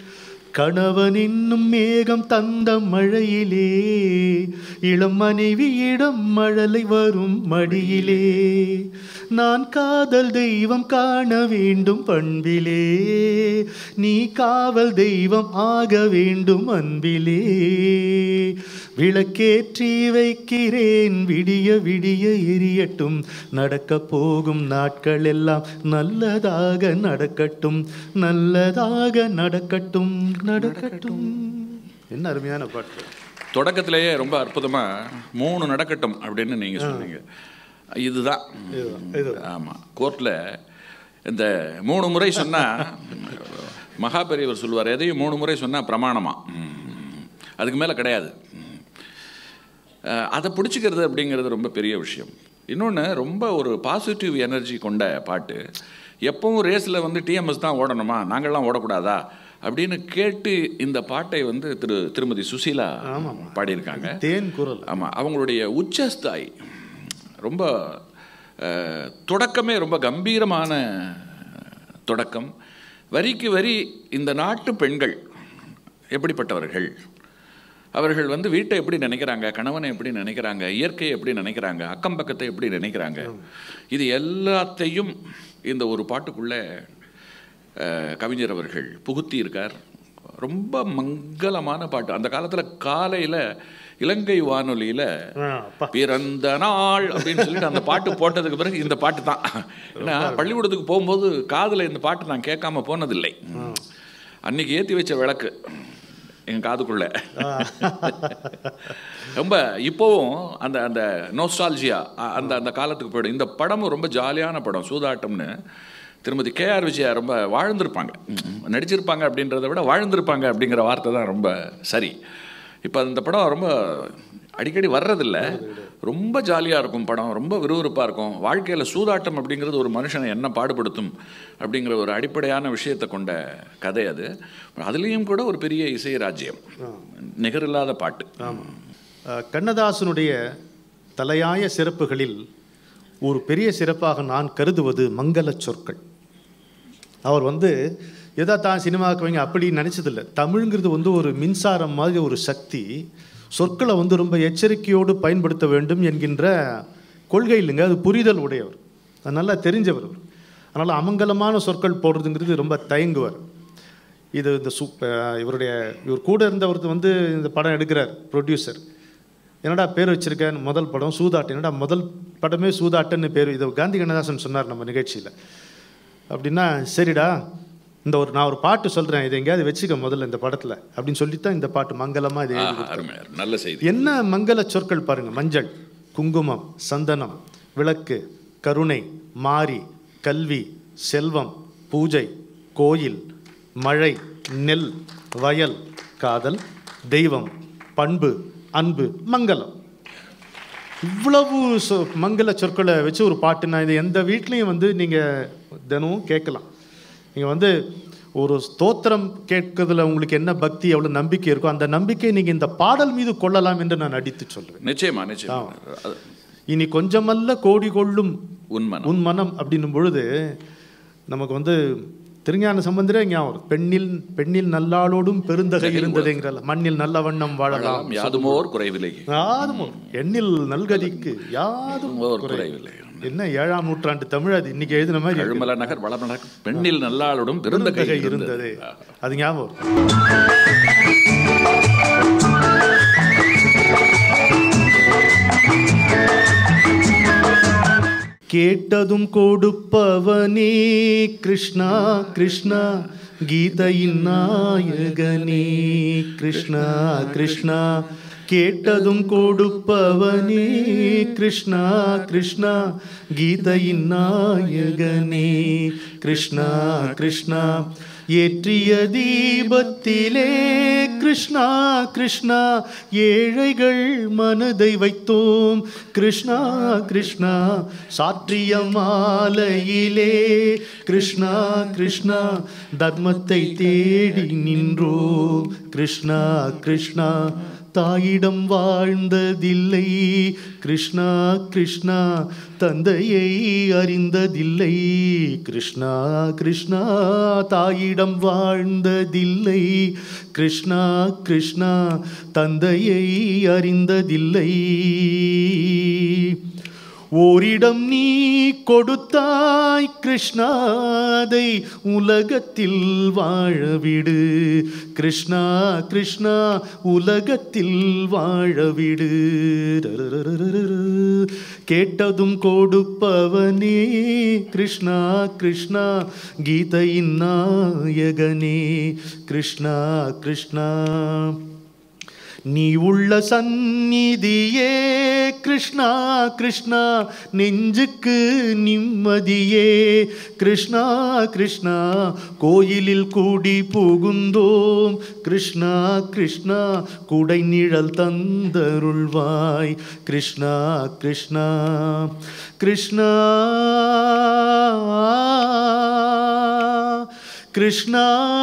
கணவன் என்னும் மேகம் தந்த மழையிலே இளம் மனைவியிடம் மழலை வரும் மடியிலே நான் காதல் தெய்வம் காண வேண்டும் பண்பிலே நீ காவல் தெய்வம் ஆக வேண்டும் அன்பிலே விளக்கேற்றி வைக்கிறேன் விடிய விடிய எரியட்டும் நடக்க போகும் நாட்கள் எல்லாம் நல்லதாக நடக்கட்டும் நல்லதாக நடக்கட்டும் நடக்கட்டும் என்ன அருமையான பாட்டு
தொடக்கத்திலேயே ரொம்ப அற்புதமா மூணு நடக்கட்டும் அப்படின்னு நீங்க சொன்னீங்க இதுதான் ஆமா கோர்ட்ல இந்த மூணு முறை சொன்னா மகா பெரியவர் சொல்லுவார் எதையும் மூணு முறை சொன்னா பிரமாணமா ம். அதுக்கு மேல கிடையாது ம். அஹ், அதை பிடிச்சிக்கிறது அப்படிங்கிறது ரொம்ப பெரிய விஷயம் இன்னொன்று ரொம்ப ஒரு பாசிட்டிவ் எனர்ஜி கொண்ட பாட்டு எப்பவும் ரேஸில் வந்து டிஎம்எஸ் தான் ஓடணுமா நாங்கள்லாம் ஓடக்கூடாதா அப்படின்னு கேட்டு இந்த பாட்டை வந்து திரு திருமதி சுசீலா பாடியிருக்காங்க
தேன் குரல்
ஆமாம் அவங்களுடைய உச்சஸ்தாய் ரொம்ப அஹ், தொடக்கமே ரொம்ப கம்பீரமான தொடக்கம் வரிக்கு வரி இந்த நாட்டு பெண்கள் எப்படிப்பட்டவர்கள் அவர்கள் வந்து வீட்டை எப்படி நினைக்கிறாங்க கணவனை எப்படி நினைக்கிறாங்க இயற்கையை எப்படி நினைக்கிறாங்க அக்கம் பக்கத்தை எப்படி நினைக்கிறாங்க இது எல்லாத்தையும் இந்த ஒரு பாட்டுக்குள்ளே அஹ், கவிஞர் அவர்கள் புகுத்தி இருக்கார் ரொம்ப மங்களமான பாட்டு அந்த காலத்தில் காலையில் இலங்கை வானொலியில்
ஆ, அப்பா
பிறந்த நாள் அப்படின்னு சொல்லிட்டு அந்த பாட்டு போட்டதுக்கு பிறகு இந்த பாட்டு தான் ஏன்னா பள்ளிக்கூடத்துக்கு போகும்போது காதில் இந்த பாட்டு நான் கேட்காம போனதில்லை அன்னைக்கு ஏற்றி வச்ச விளக்கு என் காதுக்குள்ள ரொம்ப இப்போவும் அந்த அந்த நோஸ்டால்ஜியா அந்த அந்த காலத்துக்கு போயிடும் இந்த படமும் ரொம்ப ஜாலியான படம் சூதாட்டம்னு திருமதி கேஆர் விஜயா ரொம்ப வாழ்ந்திருப்பாங்க நடிச்சிருப்பாங்க அப்படின்றத விட வாழ்ந்திருப்பாங்க அப்படிங்கிற வார்த்தை தான் ரொம்ப சரி இப்போ அந்த படம் ரொம்ப அடிக்கடி வர்றதில்ல ரொம்ப ஜாலியாக இருக்கும் படம் ரொம்ப விறுவிறுப்பாக இருக்கும் வாழ்க்கையில் சூதாட்டம் அப்படிங்கிறது ஒரு மனுஷனை என்ன பாடுபடுத்தும் அப்படிங்கிற ஒரு அடிப்படையான விஷயத்தை கொண்ட கதை அது அதுலேயும் கூட ஒரு பெரிய இசை ராஜ்யம் நிகரில்லாத பாட்டு
அஹ், கண்ணதாசனுடைய தலையாய சிறப்புகளில் ஒரு பெரிய சிறப்பாக நான் கருதுவது மங்கள சொற்கள் அவர் வந்து எதா தான் சினிமாவுக்கு வைங்க அப்படி நினச்சதில்லை தமிழ்ங்கிறது வந்து ஒரு மின்சாரம் மாதிரி ஒரு சக்தி சொற்களை வந்து ரொம்ப எச்சரிக்கையோடு பயன்படுத்த வேண்டும் என்கின்ற கொள்கை இல்லைங்க அது புரிதல் உடையவர் அது நல்லா தெரிஞ்சவர் அவர் அதனால் அமங்கலமான சொற்கள் போடுறதுங்கிறது ரொம்ப தயங்குவார் இது இந்த சு அஹ் இவருடைய இவர் கூட இருந்தவர் வந்து இந்த படம் எடுக்கிறார் ப்ரொடியூசர் என்னடா பேர் வச்சிருக்கேன் முதல் படம் சூதாட்டம் என்னடா முதல் படமே சூதாட்டன்னு பேர் இதை காந்தி கண்ணதாசன் சொன்னார் நம்ம நிகழ்ச்சியில் அப்படின்னா சரிடா இந்த ஒரு நான் ஒரு பாட்டு சொல்கிறேன் இதை எங்கேயாவது வச்சுக்க முதல்ல இந்த படத்தில் அப்படின்னு சொல்லி தான் இந்த பாட்டு மங்களமாக இது எழுதி
ஆஹா, அருமை அருமை. நல்ல செய்தி
என்ன மங்கள சொற்கள் பாருங்க மஞ்சள் குங்குமம் சந்தனம் விளக்கு கருணை மாரி கல்வி செல்வம் பூஜை கோயில் மழை நெல் வயல் காதல் தெய்வம் பண்பு அன்பு மங்களம் இவ்வளவு சொ மங்கள சொற்களை வச்சு ஒரு பாட்டுனா இது எந்த வீட்லேயும் வந்து நீங்கள் தினமும் கேட்கலாம் நீங்கள் வந்து ஒரு ஸ்தோத்திரம் கேட்கறதுல உங்களுக்கு என்ன பக்தி எவ்வளோ நம்பிக்கை இருக்கோ அந்த நம்பிக்கை நீங்கள் இந்த பாடல் மீது கொள்ளலாம் என்று நான் அடித்து சொல்லுவேன்
நிச்சயமா நிச்சயமா அது
இனி கொஞ்சமல்ல கோடி கொள்ளும்
உண்மை
உன் மனம் அப்படின்னும் பொழுது நமக்கு வந்து திருஞான சம்பந்தரே ஞாபகம் வரும். பெண்ணில் பெண்ணில் நல்லாளோடும் பெருந்தகை இருந்ததுங்கிறல மண்ணில் நல்ல வண்ணம் வாழலாம்
யாதுமோர் குறைவில்லை
யாதும் ஒரு எண்ணில் நல்கதிக்கு யாதும்
ஓர் குறைவில்லை
என்ன ஏழாம் நூற்றாண்டு தமிழ் அது இன்னைக்கு எழுதின மாதிரி இருக்கு.
கழுமல நகர் வளமலர் பெண்ணில் நல்லாளுடன் பிறந்த கை
பெருந்தகை
இருந்தது
இருந்தது அது ஞாபகம் வரும். கேட்டதும் கொடுப்பவனே கிருஷ்ணா கிருஷ்ணா கீதையின் நாயகனே கிருஷ்ணா கிருஷ்ணா கேட்டதும் கொடுப்பவனே கிருஷ்ணா கிருஷ்ணா கீதையின் நாயகனே கிருஷ்ணா கிருஷ்ணா ஏற்றிய தீபத்திலே கிருஷ்ணா கிருஷ்ணா ஏழைகள் மனதை வைத்தோம் கிருஷ்ணா கிருஷ்ணா சாற்றிய மாலையிலே கிருஷ்ணா கிருஷ்ணா தர்மத்தை தேடி நின்றோம் கிருஷ்ணா கிருஷ்ணா தாயிடம் வாழ்ந்ததில்லை கிருஷ்ணா கிருஷ்ணா தந்தையை அறிந்ததில்லை கிருஷ்ணா கிருஷ்ணா தாயிடம் வாழ்ந்ததில்லை கிருஷ்ணா கிருஷ்ணா தந்தையை அறிந்ததில்லை ஓரிடம் நீ கொடுத்தாய் கிருஷ்ணாதை உலகத்தில் வாழவிடு கிருஷ்ணா கிருஷ்ணா உலகத்தில் வாழவிடு ரரரரரரரு. கேட்டதும் கொடுப்பவனே கிருஷ்ணா கிருஷ்ணா கீதையின் நாயகனே கிருஷ்ணா கிருஷ்ணா நீ உள்ள சந்நிதியே கிருஷ்ணா கிருஷ்ணா நெஞ்சுக்கு நிம்மதியே கிருஷ்ணா கிருஷ்ணா கோயிலில் கூடி புகுந்தோம் கிருஷ்ணா கிருஷ்ணா குடை நிழல் தந்தருள்வாய் கிருஷ்ணா கிருஷ்ணா கிருஷ்ணா கிருஷ்ணா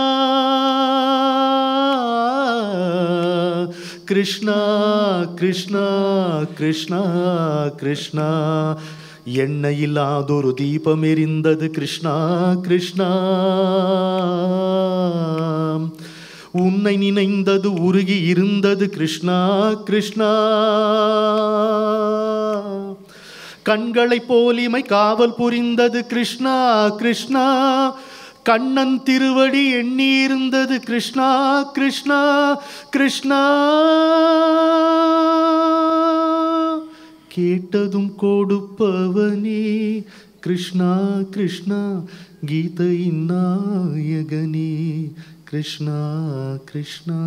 கிருஷ்ணா கிருஷ்ணா கிருஷ்ணா கிருஷ்ணா எண்ணெயில்லாதொரு தீபம் எரிந்தது கிருஷ்ணா கிருஷ்ணா உன்னை நினைந்தது உருகி இருந்தது கிருஷ்ணா கிருஷ்ணா கண்களை போலிமை காவல் புரிந்தது கிருஷ்ணா கிருஷ்ணா கண்ணன் திருவடி எண்ணி இருந்தது கிருஷ்ணா கிருஷ்ணா கிருஷ்ணா கேட்டதும் கொடுப்பவனே கிருஷ்ணா கிருஷ்ணா கீதையின் நாயகனே கிருஷ்ணா கிருஷ்ணா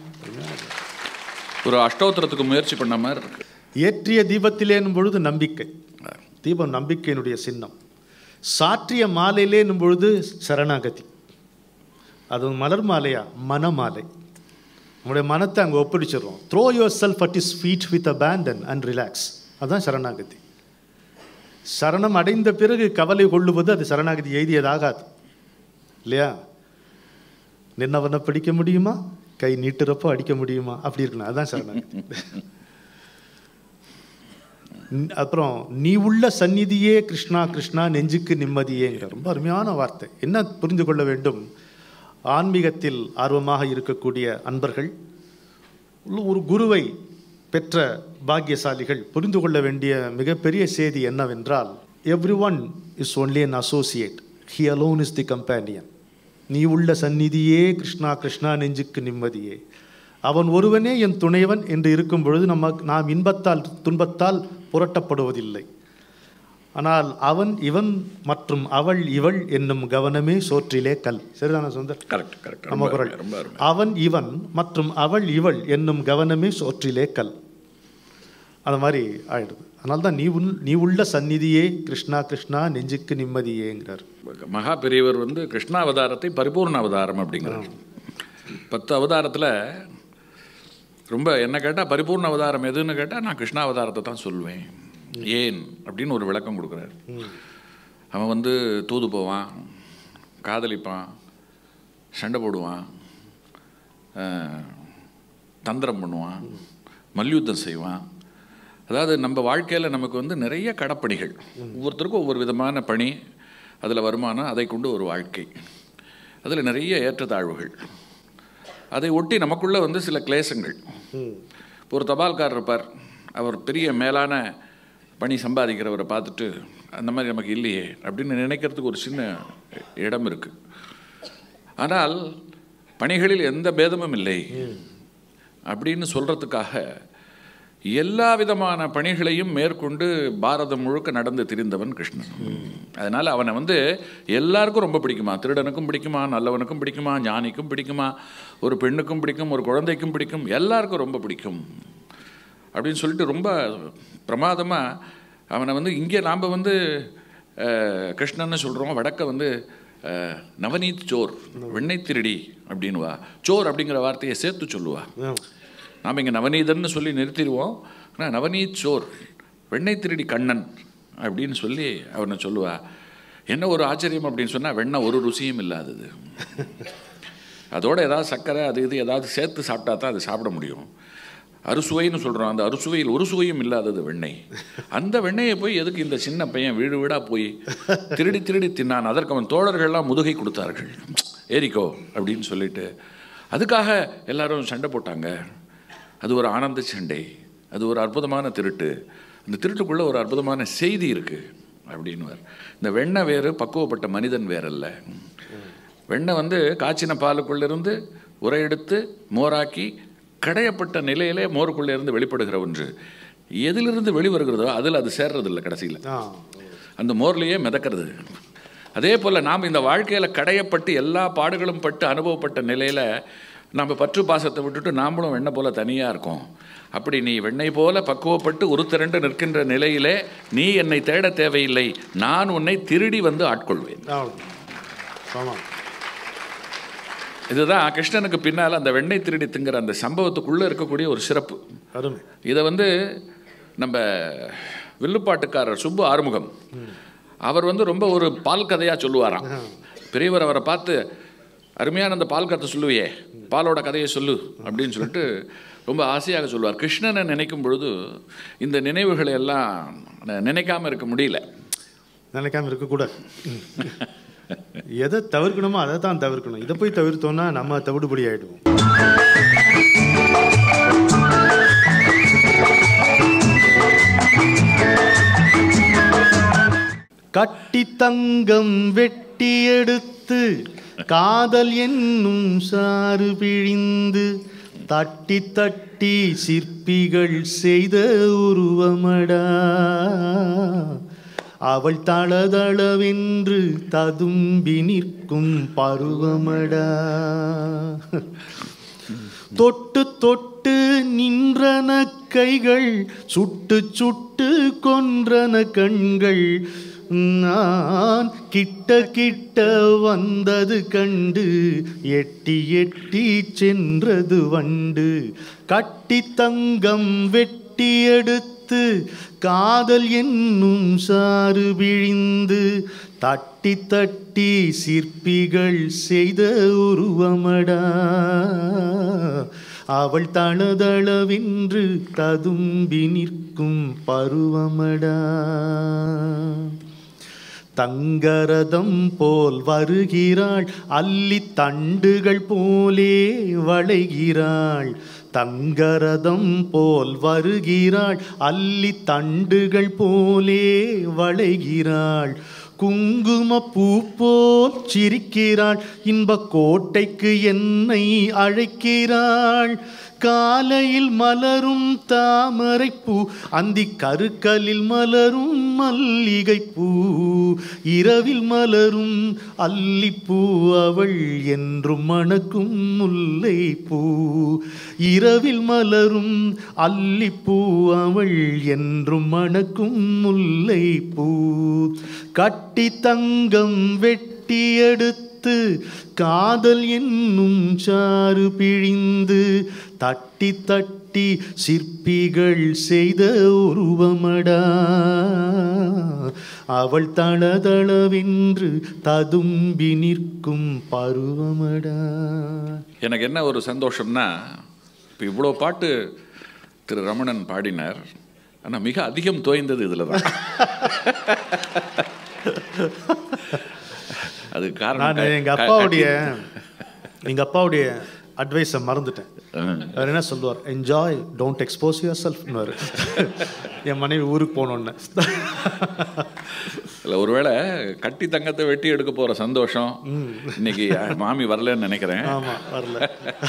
ஒரு அஷ்டோத்திரத்துக்கு முயற்சி பண்ண மாதிரி இருக்கு
ஏற்றிய தீபத்திலேனும் பொழுது நம்பிக்கை தீபம் நம்பிக்கையினுடைய சின்னம் சாற்றிய மாலையிலேனும் பொழுது சரணாகதி அது மலர் மாலையா மனமாலை நம்முடைய மனத்தை அங்கே ஒப்படைச்சிடுறோம் throw yourself at his feet with abandon and relax அதுதான் சரணாகதி சரணம் அடைந்த பிறகு கவலை கொள்ளுவது அது சரணாகதி எழுதியதாகாது இல்லையா நின்னவனை பிடிக்க முடியுமா கை நீட்டுறப்போ அடிக்க முடியுமா அப்படி இருக்கணும் அதுதான் சரணாகதி ந- அப்புறம் நீ உள்ள சந்நிதியே கிருஷ்ணா கிருஷ்ணா நெஞ்சுக்கு நிம்மதியேங்கிற ரொம்ப அருமையான வார்த்தை என்ன புரிந்து கொள்ள வேண்டும் ஆன்மீகத்தில் ஆர்வமாக இருக்கக்கூடிய அன்பர்கள் உள்ள ஒரு குருவை பெற்ற பாக்கியசாலிகள் புரிந்து கொள்ள வேண்டிய மிகப்பெரிய செய்தி என்னவென்றால் everyone is only an associate he alone is the companion நீ உள்ள சந்நிதியே கிருஷ்ணா கிருஷ்ணா நெஞ்சுக்கு நிம்மதியே அவன் ஒருவனே என் துணைவன் என்று இருக்கும் பொழுது நம்ம நாம் இன்பத்தால் துன்பத்தால் புரட்டப்படுவதில்லை ஆனால் அவன் இவன் மற்றும் அவள் இவள் என்னும் கவனமே சோற்றிலே கல் சரிதான சுந்தர்
கரெக்ட் கரெக்ட்
நம்ம குரல்
ரொம்ப அருமை
அவன் இவன் மற்றும் அவள் இவள் என்னும் கவனமே சோற்றிலே கல் அது மாதிரி ஆயிடுது அதனால தான் நீ உள் நீ உள்ள சந்நிதியே கிருஷ்ணா கிருஷ்ணா நெஞ்சுக்கு நிம்மதியேங்கிறார்
மகா பெரியவர் வந்து கிருஷ்ணாவதாரத்தை பரிபூர்ண அவதாரம் அப்படிங்கிறார் பத்து அவதாரத்தில் ரொம்ப என்ன கேட்டால் பரிபூர்ண அவதாரம் எதுன்னு கேட்டால் நான் கிருஷ்ணாவதாரத்தை தான் சொல்லுவேன் ஏன் அப்படின்னு ஒரு விளக்கம் கொடுக்குறாரு அவன் வந்து தூது போவான் காதலிப்பான் சண்டை போடுவான் அஹ், தந்திரம் பண்ணுவான் மல்யுத்தம் செய்வான் அதாவது நம்ம வாழ்க்கையில் நமக்கு வந்து நிறைய கடப்பணிகள் ஒவ்வொருத்தருக்கும் ஒவ்வொரு விதமான பணி அதில் வருமானம் அதை கொண்டு ஒரு வாழ்க்கை அதில் நிறைய ஏற்றத்தாழ்வுகள் அதை ஒட்டி நமக்குள்ள வந்து சில கிளேசங்கள் ஒரு தபால்காரர் இருப்பார் அவர் பெரிய மேலான பணி சம்பாதிக்கிறவரை பார்த்துட்டு அந்த மாதிரி நமக்கு இல்லையே அப்படின்னு நினைக்கிறதுக்கு ஒரு சின்ன இடம் இருக்கு ஆனால் பணிகளில் எந்த பேதமும் இல்லை அப்படின்னு சொல்றதுக்காக எல்லா விதமான பணிகளையும் மேற்கொண்டு பாரதம் முழுக்க நடந்து திரிந்தவன் கிருஷ்ணன் அதனால அவனை வந்து எல்லாருக்கும் ரொம்ப பிடிக்குமா திருடனுக்கும் பிடிக்குமா நல்லவனுக்கும் பிடிக்குமா ஞானிக்கும் பிடிக்குமா ஒரு பெண்ணுக்கும் பிடிக்கும் ஒரு குழந்தைக்கும் பிடிக்கும் எல்லாருக்கும் ரொம்ப பிடிக்கும் அப்படின்னு சொல்லிட்டு ரொம்ப பிரமாதமாக அவனை வந்து இங்கே நாம் வந்து அஹ், கிருஷ்ணன்னு சொல்கிறோம் வடக்க வந்து அஹ், நவநீத் சோர் வெண்ணெய் திருடி அப்படின்னுவா சோர் அப்படிங்கிற வார்த்தையை சேர்த்து சொல்லுவா நாம் இங்கே நவநீதன்னு சொல்லி நிறுத்திடுவோம் ஆனால் நவநீத் சோர் வெண்ணெய் திருடி கண்ணன் அப்படின்னு சொல்லி அவனை சொல்லுவா என்ன ஒரு ஆச்சரியம் அப்படின்னு சொன்னால் வெண்ணெய் ஒரு ருசியும் இல்லாதது அதோட ஏதாவது சர்க்கரை அது இது ஏதாவது சேர்த்து சாப்பிட்டா தான் அது சாப்பிட முடியும் அறுசுவைன்னு சொல்கிறோம் அந்த அறுசுவையில் ஒரு சுவையும் இல்லாதது வெண்ணெய் அந்த வெண்ணெயை போய் எதுக்கு இந்த சின்ன பையன் வீடு வீடாக போய் திருடி திருடி தின்னான் அதற்கு அவன் தோழர்கள்லாம் முதுகை கொடுத்தார்கள் ஏரிக்கோ அப்படின்னு சொல்லிட்டு அதுக்காக எல்லாரும் சண்டை போட்டாங்க அது ஒரு ஆனந்த சண்டை அது ஒரு அற்புதமான திருட்டு அந்த திருட்டுக்குள்ளே ஒரு அற்புதமான செய்தி இருக்குது அப்படின்னுவார் இந்த வெண்ணெய் வேறு பக்குவப்பட்ட மனிதன் வேறல்ல வெண்ணெய் வந்து காய்ச்சின பாலுக்குள்ளிருந்து உரை எடுத்து மோராக்கி கடையப்பட்ட நிலையிலே மோருக்குள்ளே இருந்து வெளிப்படுகிற ஒன்று எதிலிருந்து வெளிவருகிறதோ அதில் அது சேர்றதில்லை கடைசியில்
ஆ
அந்த மோர்லேயே மிதக்கிறது அதே போல் நாம் இந்த வாழ்க்கையில் கடையப்பட்டு எல்லா பாடுகளும் பட்டு அனுபவப்பட்ட நிலையில் நம்ம பற்று பாசத்தை விட்டுட்டு நாமளும் வெண்ணெய் போல தனியாக இருக்கோம் அப்படி நீ வெண்ணெய் போல பக்குவப்பட்டு உருத்திரண்டு நிற்கின்ற நிலையிலே நீ என்னை தேட தேவையில்லை நான் உன்னை திருடி வந்து ஆட்கொள்வேன்
அவ்வளோ ஆமாம்
இதுதான் கிருஷ்ணனுக்கு பின்னால் அந்த வெண்ணெய் திருடி திங்கிற அந்த சம்பவத்துக்குள்ளே இருக்கக்கூடிய ஒரு சிறப்பு
அருமை
இதை வந்து நம்ம வில்லுப்பாட்டுக்காரர் சுப்பு ஆறுமுகம் அவர் வந்து ரொம்ப ஒரு பால் கதையாக சொல்லுவாராம் பெரியவர் அவரை பார்த்து அருமையான அந்த பால் கதை சொல்லுவியே பாலோட கதையை சொல்லு அப்படின்னு சொல்லிட்டு ரொம்ப ஆசையாக சொல்லுவார் கிருஷ்ணனை நினைக்கும் பொழுது இந்த நினைவுகளை எல்லாம் ந- நினைக்காம இருக்க முடியல
நினைக்காம இருக்கக்கூடாது எதை தவிர்க்கணுமோ அதை தான் தவிர்க்கணும் இதை போய் தவிர்த்தோம்னா நம்ம தவிடுபடி ஆயிடுவோம் கட்டி தங்கம் வெட்டி எடுத்து காதல் என்னும் சாறு பிழிந்து தட்டி தட்டி சிற்பிகள் செய்த உருவமடா அவள் தளதளவென்று ததும்பி நிற்கும் பருவமடா தொட்டு தொட்டு நின்றன கைகள் சுட்டு சுட்டு கொன்றன கண்கள் நான் கிட்ட கிட்ட வந்தது கண்டு எட்டி எட்டி சென்றது வண்டு கட்டி தங்கம் வெட்டி எடுத்து காதல் என்னும் சாறு பிழிந்து தட்டி தட்டி சிற்பிகள் செய்த உருவமடா அவள் தளதளவென்று ததும்பி நிற்கும் பருவமடா தங்கரதம் போல் வருகிறாள் அல்லி தண்டுகள் போலே வளைகிறாள் தங்கரதம் போல் வருகிறாள் அல்லி தண்டுகள் போலே வளைகிறாள் குங்கும பூ போல் சிரிக்கிறாள் இன்ப கோட்டைக்கு என்னை அழைக்கிறாள் காலையில் மலரும் தாமரை பூ அந்தி கருக்கலில் மலரும் மல்லிகை பூ இரவில் மலரும் அல்லிப்பூ அவள் என்றும் மணக்கும் முல்லை பூ இரவில் மலரும் அல்லிப்பூ அவள் என்றும் மணக்கும் முல்லை பூ கட்டி தங்கம் வெட்டி எடுத்து காதல் என்னும் சாறு பிழிந்து தட்டி தட்டி சிற்பிகள் செய்த உருவமடா அவள் தளதளவென்று ததும்பி நிற்கும் பருவமடா
எனக்கு என்ன ஒரு சந்தோஷம்னா இப்போ இவ்வளோ பாட்டு திரு ரமணன் பாடினார் ஆனால் மிக அதிகம் தோய்ந்தது இதில் தான் அது காரணம்
நான் எங்க அப்பாவுடைய எங்க அப்பாவுடைய அட்வைஸை மறந்துட்டேன் அவர் என்ன சொல்லுவார் என்ஜாய் டோன்ட் எக்ஸ்போஸ் யுவர் செல்ஃப்னுவார் என் மனைவி ஊருக்கு போனோன்னு
இல்லை ஒருவேளை கட்டி தங்கத்தை வெட்டி எடுக்க போகிற சந்தோஷம் இன்னைக்கு மாமி வரலன்னு நினைக்கிறேன்
ஆமா வரல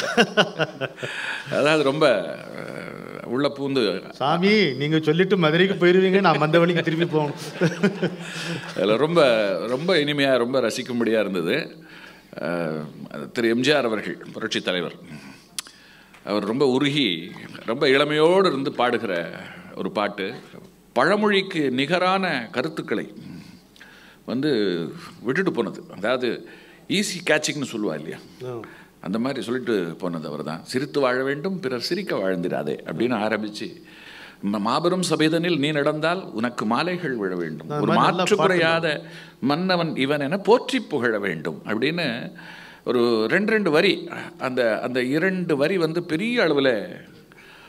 அதாவது ரொம்ப அஹ், உள்ள பூந்து
சாமி நீங்க சொல்லிட்டு மதுரைக்கு போயிருவீங்க நான் மந்த வழிக்கு திருப்பி போகணும்
அதில் ரொம்ப ரொம்ப இனிமையாக ரொம்ப ரசிக்கும்படியாக இருந்தது அஹ், திரு எம்ஜிஆர் அவர்கள் புரட்சி தலைவர் அவர் ரொம்ப உருகி ரொம்ப இளமையோடு இருந்து பாடுகிற ஒரு பாட்டு பழமொழிக்கு நிகரான கருத்துக்களை வந்து விட்டுட்டு போனது அதாவது ஈஸி கேட்சிங்னு சொல்லுவா இல்லையா அந்த மாதிரி சொல்லிட்டு போனது அவர் தான் சிரித்து வாழ வேண்டும் பிறர் சிரிக்க வாழ்ந்திடாதே அப்படின்னு ஆரம்பிச்சு ம- மாபெரும் சபேதனில் நீ நடந்தால் உனக்கு மாலைகள் விழ வேண்டும்
அந்த
ஒரு
மாதிரி நல்லா
மாற்று குறையாத மன்னவன் இவன் என போற்றி புகழ வேண்டும் அப்படின்னு ஒரு ரெண்டு ரெண்டு வரி அந்த அந்த இரண்டு வரி வந்து பெரிய அளவில்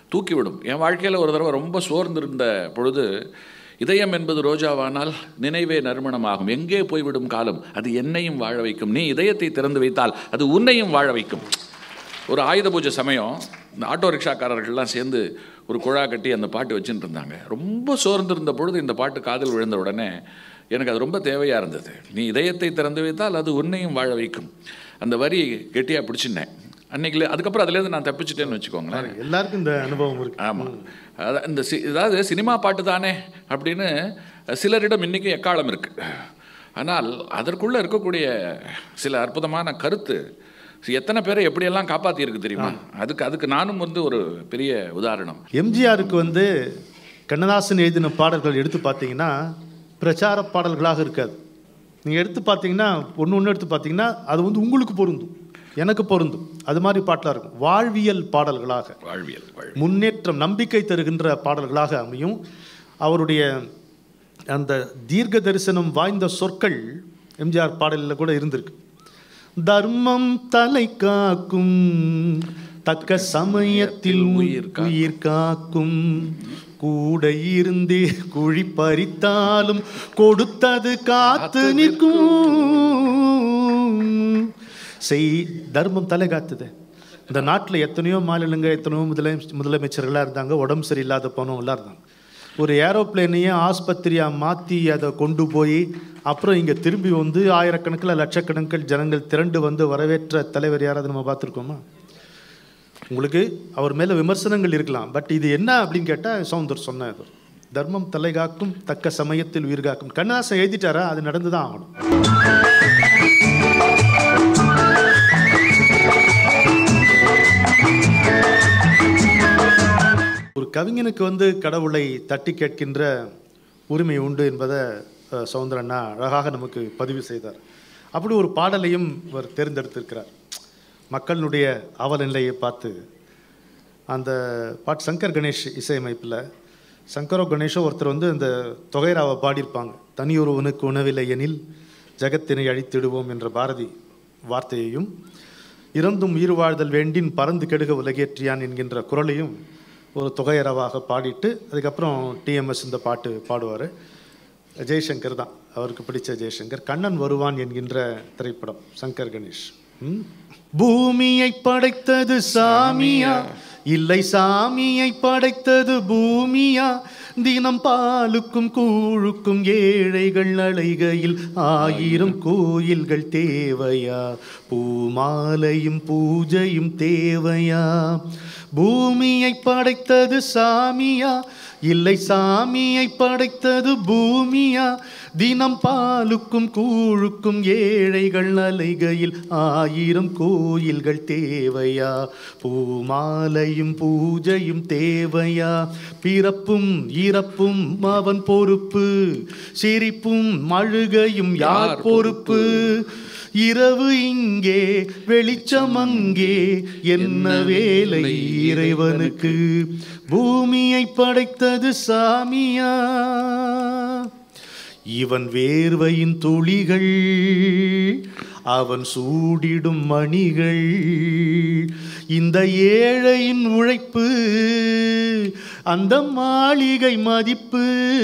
தூக்கிவிடும் என் வாழ்க்கையில் ஒரு தடவை ரொம்ப சோர்ந்திருந்த பொழுது இதயம் என்பது ரோஜாவானால் நினைவே நறுமணமாகும் எங்கே போய்விடும் காலம் அது என்னையும் வாழ வைக்கும் நீ இதயத்தை திறந்து வைத்தால் அது உன்னையும் வாழ வைக்கும் ஒரு ஆயுத பூஜை சமயம் இந்த ஆட்டோ ரிக்ஷாக்காரர்கள்லாம் சேர்ந்து ஒரு குழா கட்டி அந்த பாட்டு வச்சுட்டு இருந்தாங்க ரொம்ப சோர்ந்திருந்த பொழுது இந்த பாட்டு காதில் விழுந்த உடனே எனக்கு அது ரொம்ப தேவையாக இருந்தது நீ இதயத்தை திறந்து வைத்தால் அது உன்னையும் வாழ வைக்கும் அந்த வரி கெட்டியாக பிடிச்சிருந்தேன் அன்னைக்கு அதுக்கப்புறம் அதுலேருந்து நான் தப்பிச்சிட்டேன்னு வச்சுக்கோங்களேன்
எல்லாருக்கும் இந்த அனுபவம் இருக்கு
ஆமாம் அதான் இந்த சி அதாவது சினிமா பாட்டு தானே அப்படின்னு சிலரிடம் இன்றைக்கும் எக்காலம் இருக்குது ஆனால் அதற்குள்ளே இருக்கக்கூடிய சில அற்புதமான கருத்து எத்தனை பேரை எப்படியெல்லாம் காப்பாற்றியிருக்கு தெரியுமா அதுக்கு அதுக்கு நானும் வந்து ஒரு பெரிய உதாரணம்
எம்ஜிஆருக்கு வந்து கண்ணதாசன் எழுதின பாடல்கள் எடுத்து பார்த்தீங்கன்னா பிரச்சார பாடல்களாக இருக்காது நீங்கள் எடுத்து பார்த்தீங்கன்னா ஒன்று ஒன்று எடுத்து பார்த்தீங்கன்னா அது வந்து உங்களுக்கு பொருந்தும் எனக்கு பொருந்தும் அது மாதிரி பாட்டெலாம் இருக்கும் வாழ்வியல் பாடல்களாக
வாழ்வியல் வாழ்
முன்னேற்றம் நம்பிக்கை தருகின்ற பாடல்களாக அமையும் அவருடைய அந்த தீர்க்க தரிசனம் வாய்ந்த சொற்கள் எம்ஜிஆர் பாடலில் கூட இருந்திருக்கு தர்மம் தலை காக்கும் தக்க சமயத்தில் உயிர் உயிர் காக்கும் கூட இருந்தே குழி பறித்தாலும் கொடுத்தது காத்து நிற்கும் செய் தர்மம் தலை காத்துது இந்த நாட்டில் எத்தனையோ மாநிலங்க எத்தனையோ முதல முதலமைச்சர்களாக இருந்தாங்க உடம்பு சரியில்லாத போனவங்களாம் இருந்தாங்க ஒரு ஏரோப்ளேனையே ஆஸ்பத்திரியாக மாற்றி அதை கொண்டு போய் அப்புறம் இங்கே திரும்பி வந்து ஆயிரக்கணக்கில் லட்சக்கணக்கில் ஜனங்கள் திரண்டு வந்து வரவேற்ற தலைவர் யாராவது நம்ம பார்த்துருக்கோமா உங்களுக்கு அவர் மேலே விமர்சனங்கள் இருக்கலாம் பட் இது என்ன அப்படின்னு கேட்டால் சவுந்தர் சொன்னார் தர்மம் தலை காக்கும் தக்க சமயத்தில் உயிர் காக்கும் கண்ணதாசன் எழுதிட்டாரா அது நடந்து தான் ஆகணும் ஒரு கவிஞனுக்கு வந்து கடவுளை தட்டி கேட்கின்ற உரிமை உண்டு என்பதை அஹ், சௌந்தரண்ணா அழகாக நமக்கு பதிவு செய்தார் அப்படி ஒரு பாடலையும் அவர் தேர்ந்தெடுத்திருக்கிறார் மக்களுடைய அவல நிலையை பார்த்து அந்த பாட்டு சங்கர் கணேஷ் இசையமைப்பில் சங்கரோ கணேஷோ ஒருத்தர் வந்து இந்த தொகைராவை பாடியிருப்பாங்க தனியொருவனுக்கு உணவில்லை எனில் ஜகத்தினை அழித்திடுவோம் என்ற பாரதி வார்த்தையையும் இறந்தும் உயிர் வாழ்தல் வேண்டின் பறந்து கெடுக உலகேற்றியான் என்கின்ற குரலையும் ஒரு தொகையரவாக பாடிட்டு அதுக்கப்புறம் டிஎம்எஸ் இந்த பாட்டு பாடுவார் ஜெய்சங்கர் தான் அவருக்கு பிடிச்ச ஜெய்சங்கர் கண்ணன் வருவான் என்கின்ற திரைப்படம் சங்கர் கணேஷ் ம்? பூமியை படைத்தது சாமியா இல்லை சாமியை படைத்தது பூமியா தினம் பாலுக்கும் கூழுக்கும் ஏழைகள் அலைகையில் ஆயிரம் கோயில்கள் தேவையா பூமாலையும் பூஜையும் தேவையா பூமியை படைத்தது சாமியா இல்லை சாமியை படைத்தது பூமியா தினம் பாலுக்கும் கூழுக்கும் ஏழைகள் அலைகையில் ஆயிரம் கோயில்கள் தேவையா பூமாலையும் பூஜையும் தேவையா பிறப்பும் இறப்பும் அவன் பொறுப்பு சிரிப்பும் அழுகையும் யார் பொறுப்பு இரவு இங்கே வெளிச்சம் அங்கே என்ன வேலை இறைவனுக்கு பூமியை படைத்தது சாமியா இவன் வேர்வையின் துளிகள் அவன் சூடிடும் மணிகள் இந்த ஏழையின் உழைப்பு அந்த மாளிகை மதிப்பு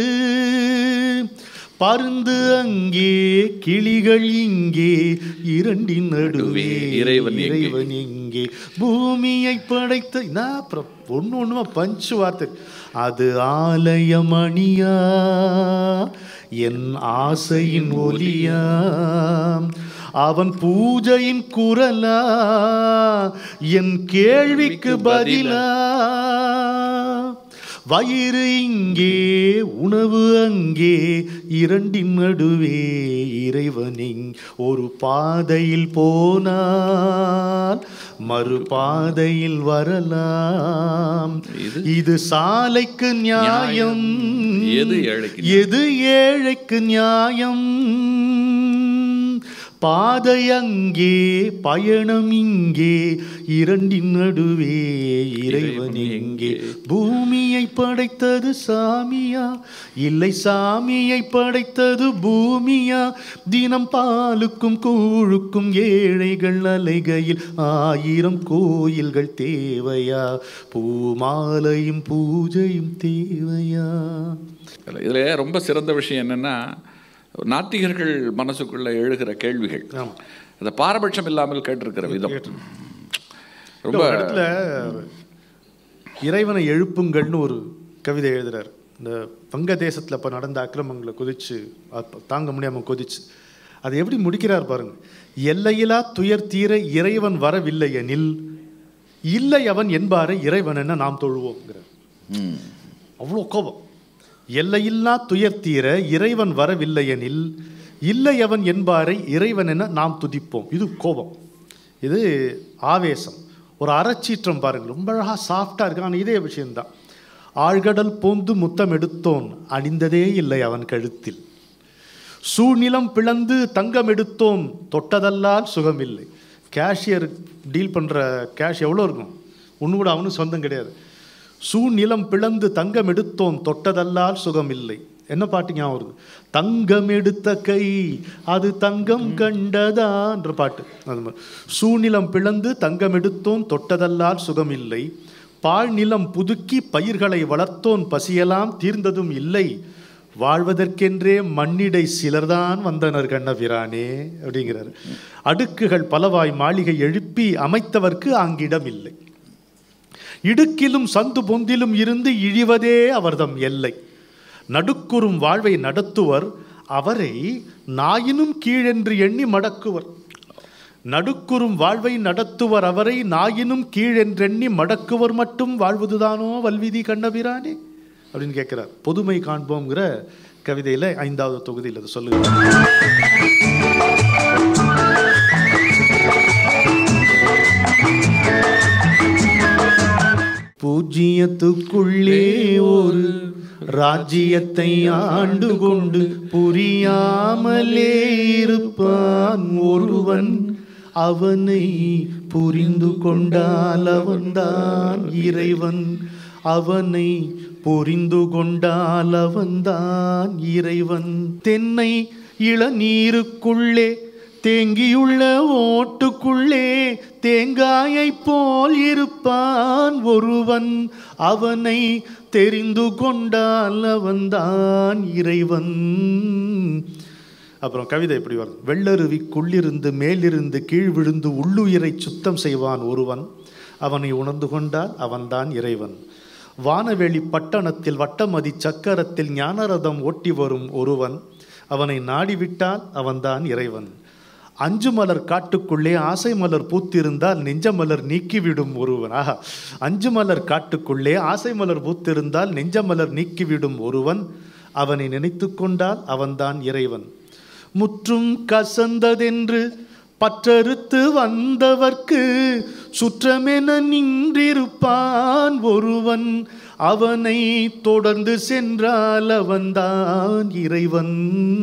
பருந்து அங்கே கிளிகள் இங்கே இரண்டின் நடுவே
இறைவன் எங்கே?
இறைவன் எங்கே பூமியை படைத்த நான் அப்புறம் ஒன்று ஒன்றுமா பஞ்சு வார்த்தை அது ஆலயமணியா என் ஆசையின் ஒலியா அவன் பூஜையின் குரலா என் கேள்விக்கு பதிலா வயிறு இங்கே உணவு அங்கே இரண்டின் நடுவே இறைவனின் ஒரு பாதையில் போனால் மறு பாதையில் வரலாம்
இது-
இது சாலைக்கு நியாயம்
எது ஏழைக்கு
எது ஏழைக்கு நியாயம் பாதை அங்கே பயணம் இங்கே இரண்டின் நடுவே இறைவன் எங்கே பூமியை படைத்தது சாமியா இல்லை சாமியை படைத்தது பூமியா தினம் பாலுக்கும் கூழுக்கும் ஏழைகள் அலைகையில் ஆயிரம் கோயில்கள் தேவையா பூமாலையும் பூஜையும் தேவையா
இதில் ரொம்ப சிறந்த விஷயம் என்னென்னா நாத்திகர்கள் மனசுக்குள்ள எழுகிற கேள்விகள்
ஆமா.
அந்த பாரபட்சம் இல்லாமல் கேட்டிருக்கிற விதம் ரொம்ப
ஒரு இடத்துல இறைவனை எழுப்புங்கள்னு ஒரு கவிதை எழுதுறாரு இந்த வங்க தேசத்துல இப்ப நடந்த அக்கிரமங்களை கொதிச்சு அப்ப தாங்க முடியாம கொதிச்சு அதை எப்படி முடிக்கிறார் பாருங்க எல்லையிலா துயர் தீர இறைவன் வரவில்லை எனில் இல்லை அவன் என்பாரை இறைவன் என்ன நாம் தொழுவோங்கிறார்
ம்.
அவ்வளோ கோபம் எல்லையில்லா துயர் தீர இறைவன் வரவில்லை எனில் இல்லை அவன் என்பாரை இறைவன் என நாம் துதிப்போம் இது கோபம் இது ஆவேசம் ஒரு அறச்சீற்றம் பாருங்க ரொம்ப அழகாக சாஃப்டாக இருக்கு ஆனால் இதே விஷயம்தான் ஆழ்கடல் போந்து முத்தம் எடுத்தோன் அணிந்ததே இல்லை அவன் கழுத்தில் சூழ்நிலம் பிளந்து தங்கம் எடுத்தோம் தொட்டதல்லால் சுகமில்லை கேஷியர் டீல் பண்ணுற கேஷ் எவ்வளோ இருக்கும் ஒன்று கூட அவனும் சொந்தம் கிடையாது சூழ்நிலம் பிளந்து தங்கம் எடுத்தோம் தொட்டதல்லால் சுகமில்லை என்ன பாட்டு ஞாபகம் வருது தங்கம் எடுத்த கை அது தங்கம் கண்டதான்ற பாட்டு அது மாதிரி சூழ்நிலம் பிளந்து தங்கம் எடுத்தோம் தொட்டதல்லால் சுகமில்லை பாழ் நிலம் புதுக்கி பயிர்களை வளர்த்தோன் பசியெல்லாம் தீர்ந்ததும் இல்லை வாழ்வதற்கென்றே மண்ணிடை சிலர்தான் வந்தனர் கண்ணபிரானே அப்படிங்கிறார் அடுக்குகள் பலவாய் மாளிகை எழுப்பி அமைத்தவர்க்கு அங்கிடம் இல்லை இடுக்கிலும் சந்து பொந்திலும் இருந்து இழிவதே அவர்தம் எல்லை நடுக்குறும் வாழ்வை நடத்துவர் அவரை நாயினும் கீழென்று எண்ணி மடக்குவர் நடுக்குறும் வாழ்வை நடத்துவர் அவரை நாயினும் கீழென்றெண்ணி மடக்குவர் மட்டும் வாழ்வதுதானோ வல்விதி கண்ணபிரானே அப்படின்னு கேட்கிறார் பொதுமை காண்போங்கிற கவிதையில ஐந்தாவது தொகுதியில் அது சொல்லுகிறார் பூஜ்ஜியத்துக்குள்ளே ஒரு ராஜ்யத்தை ஆண்டு கொண்டு புரியாமலே இருப்பான் ஒருவன் அவனை புரிந்து கொண்டால் அவன்தான் இறைவன் அவனை புரிந்து கொண்டால் அவன்தான் இறைவன் தென்னை இளநீருக்குள்ளே தேங்கியுள்ள ஓட்டுக்குள்ளே தேங்காயைப் போல் இருப்பான் ஒருவன் அவனை தெரிந்து கொண்டால் அவன்தான் இறைவன் அப்புறம் கவிதை எப்படி வரும் வெள்ளருவிக்குள்ளிருந்து மேலிருந்து கீழ் விழுந்து உள்ளுயிரை சுத்தம் செய்வான் ஒருவன் அவனை உணர்ந்து கொண்டால் அவன்தான் இறைவன் வானவெளி பட்டணத்தில் வட்டமதி சக்கரத்தில் ஞானரதம் ஓட்டி வரும் ஒருவன் அவனை நாடிவிட்டால் அவன்தான் இறைவன் அஞ்சு மலர் காட்டுக்குள்ளே ஆசை மலர் பூத்திருந்தால் நெஞ்ச மலர் நீக்கிவிடும் ஒருவன் ஆஹா அஞ்சு மலர் காட்டுக்குள்ளே ஆசை மலர் பூத்திருந்தால் நெஞ்ச மலர் நீக்கிவிடும் ஒருவன் அவனை நினைத்து கொண்டால் அவன்தான் இறைவன் முற்றும் கசந்ததென்று பற்றறுத்து வந்தவர்க்கு சுற்றமென நின்றிருப்பான் ஒருவன் அவனை தொடர்ந்து சென்றால் அவன்தான் இறைவன்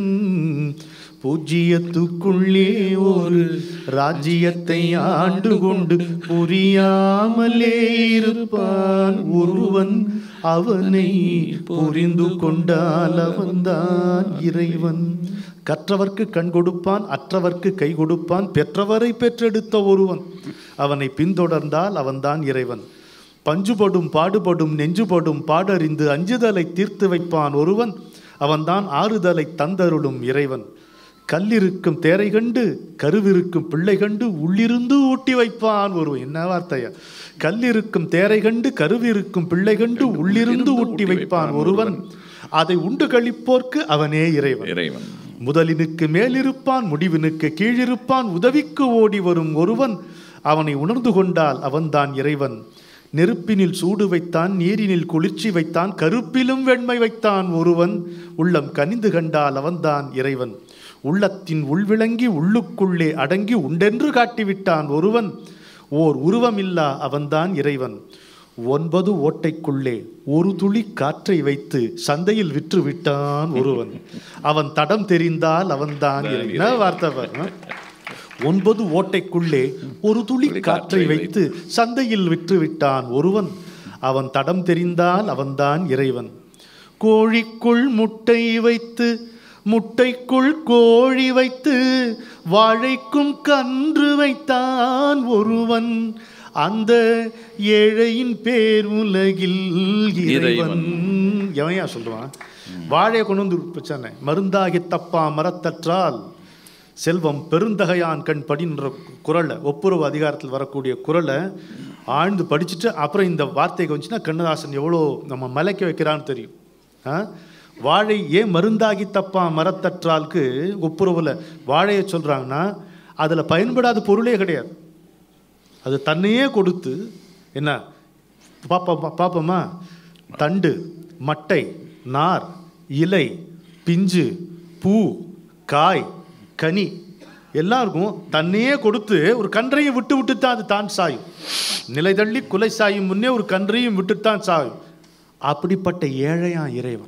பூஜ்ஜியத்துக்குள்ளே ஒரு ராஜ்யத்தை ஆண்டு கொண்டு புரியாமலே இருப்பான் ஒருவன் அவனை புரிந்து கொண்டால் அவன்தான் இறைவன் கற்றவர்க்கு கண் கொடுப்பான் அற்றவர்க்கு கை கொடுப்பான் பெற்றவரை பெற்றெடுத்த ஒருவன் அவனை பின்தொடர்ந்தால் அவன்தான் இறைவன் பஞ்சுபடும் பாடுபடும் நெஞ்சுபடும் பாடறிந்து அஞ்சுதலை தீர்த்து வைப்பான் ஒருவன் அவன்தான் ஆறுதலை தந்தருளும் இறைவன் கல்லிருக்கும் தேரை கண்டு கருவிருக்கும் பிள்ளை கண்டு உள்ளிருந்து ஊட்டி வைப்பான் ஒருவன் என்ன வார்த்தையா கல்லிருக்கும் தேரை கண்டு கருவிருக்கும் பிள்ளை கண்டு உள்ளிருந்து ஊட்டி வைப்பான் ஒருவன் அதை உண்டு கழிப்போர்க்கு அவனே இறைவன்
இறைவன்
முதலினுக்கு மேலிருப்பான் முடிவினுக்கு கீழிருப்பான் உதவிக்கு ஓடி வரும் ஒருவன் அவனை உணர்ந்து கொண்டால் அவன்தான் இறைவன் நெருப்பினில் சூடு வைத்தான் நீரினில் குளிர்ச்சி வைத்தான் கருப்பிலும் வெண்மை வைத்தான் ஒருவன் உள்ளம் கனிந்து கண்டால் அவன்தான் இறைவன் உள்ளத்தின் உள்விளங்கி உள்ளுக்குள்ளே அடங்கி உண்டென்று காட்டிவிட்டான் ஒருவன் ஓர் உருவமில்லா அவன்தான் இறைவன் ஒன்பது ஓட்டைக்குள்ளே ஒரு துளி காற்றை வைத்து சந்தையில் விற்று விட்டான் ஒருவன் அவன் தடம் தெரிந்தால் அவன்தான் இறைவன். என்ன வார்த்தை பாரு, ஆ? ஒன்பது ஓட்டைக்குள்ளே ஒரு துளி காற்றை வைத்து சந்தையில் விற்று விட்டான் ஒருவன் அவன் தடம் தெரிந்தால் அவன்தான் இறைவன் கோழிக்குள் முட்டை வைத்து முட்டைக்குள் கோழி வைத்து வாழைக்கும் கன்று வைத்தான் ஒருவன் அந்த ஏழையின் பேர் உலகில் இறைவன் எவையா சொல்றான் வாழையை கொண்டு வந்து வச்சானே மருந்தாகி தப்பா மரத்தற்றால் செல்வம் பெருந்தகையான் கண் படின்ற குரலை ஒப்புரவு அதிகாரத்தில் வரக்கூடிய குரலை ஆழ்ந்து படிச்சுட்டு அப்புறம் இந்த வார்த்தைக்கு வந்துச்சுன்னா கண்ணதாசன் எவ்வளோ நம்ம மலைக்க வைக்கிறான்னு தெரியும் ஆ? வாழை ஏன் மருந்தாகி தப்பா மரத்தற்றாலுக்கு ஒப்புரவில் வாழையை சொல்கிறாங்கன்னா அதில் பயன்படாத பொருளே கிடையாது அது தன்னையே கொடுத்து என்ன பாப்பா பா- பாப்போமா தண்டு மட்டை நார் இலை பிஞ்சு பூ காய் கனி எல்லாருக்கும் தன்னையே கொடுத்து ஒரு கன்றையும் விட்டு விட்டு தான் அது தான் சாயும் நிலை தள்ளி குலை சாயும் முன்னே ஒரு கன்றையும் விட்டு தான் சாயும் அப்படிப்பட்ட ஏழையா இறைவன்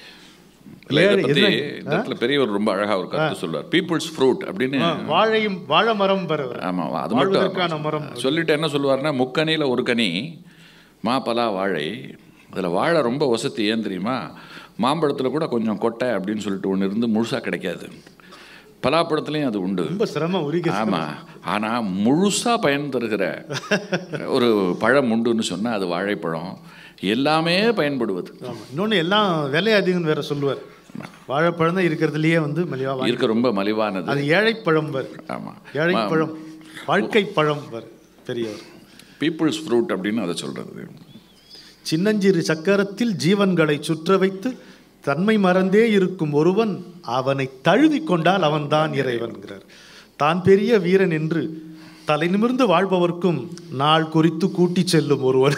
இல்ல, இதை
ஏழை-
பத்தி
என்ன?
இந்த இடத்துல பெரியவர் ரொம்ப அழகா ஒரு கருத்து சொல்லுவார் பீப்புள்ஸ் ஃப்ரூட் அப்படின்னு
ஆ, வாழையும் வாழை மரம் பெறவர்
ஆமா அது
வாழ்வதற்கான
மட்டும்
மரம்
சொல்லிட்டு என்ன சொல்லுவாருன்னா முக்கனியில ஒரு கனி மாப்பலா வாழை அதுல வாழை ரொம்ப வசதி ஏன் தெரியுமா மாம்பழத்துல கூட கொஞ்சம் கொட்டை அப்படின்னு சொல்லிட்டு ஒன்று இருந்து முழுசா கிடைக்காது பலாப்பழத்துலயும் அது உண்டு
ரொம்ப சிரமம் உரிக்க
ஆமா ஆனா முழுசா பயன் தருகிற ஒரு பழம் உண்டுன்னு சொன்னா அது வாழைப்பழம் எல்லாமே பயன்படுவது
ஆமா. இன்னொன்னு எல்லாம் விலை அதிகம்னு வேற சொல்லுவார் வாழைப்பழம் தான் இருக்கிறதுலயே வந்து மலிவா வாங்கி-
இருக்க ரொம்ப மலிவானது
அது ஏழைப்பழம் வர்
ஆமா
ஏழைப்பழம் வாழ்க்கை பழம் வர் பெரியவர்
பீப்புள்ஸ் ஃப்ரூட் அப்படின்னு அதை சொல்றது
சின்னஞ்சிறு சக்கரத்தில் ஜீவன்களை சுற்ற வைத்து தன்மை மறந்தே இருக்கும் ஒருவன் அவனை தழுவி கொண்டால் அவன்தான் இறைவன்கிறார் தான் பெரிய வீரன் என்று தலை நிமிர்ந்து வாழ்பவர்க்கும் நாள் குறித்து கூட்டிச் செல்லும் ஒருவன்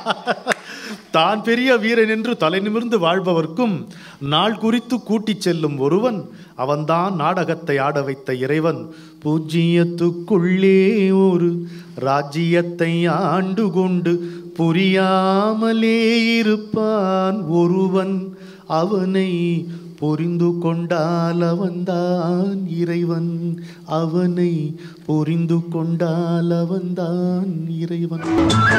தான் பெரிய வீரன் என்று தலை நிமிர்ந்து வாழ்பவர்க்கும் நாள் குறித்து கூட்டிச் செல்லும் ஒருவன் அவன்தான் நாடகத்தை ஆட வைத்த இறைவன் பூஜ்ஜியத்துக்குள்ளே ஒரு ராஜ்யத்தை ஆண்டு கொண்டு புரியாமலே இருப்பான் ஒருவன் அவனை புரிந்து கொண்டால் அவன்தான் இறைவன் அவனை புரிந்து கொண்டால் அவன்தான் இறைவன்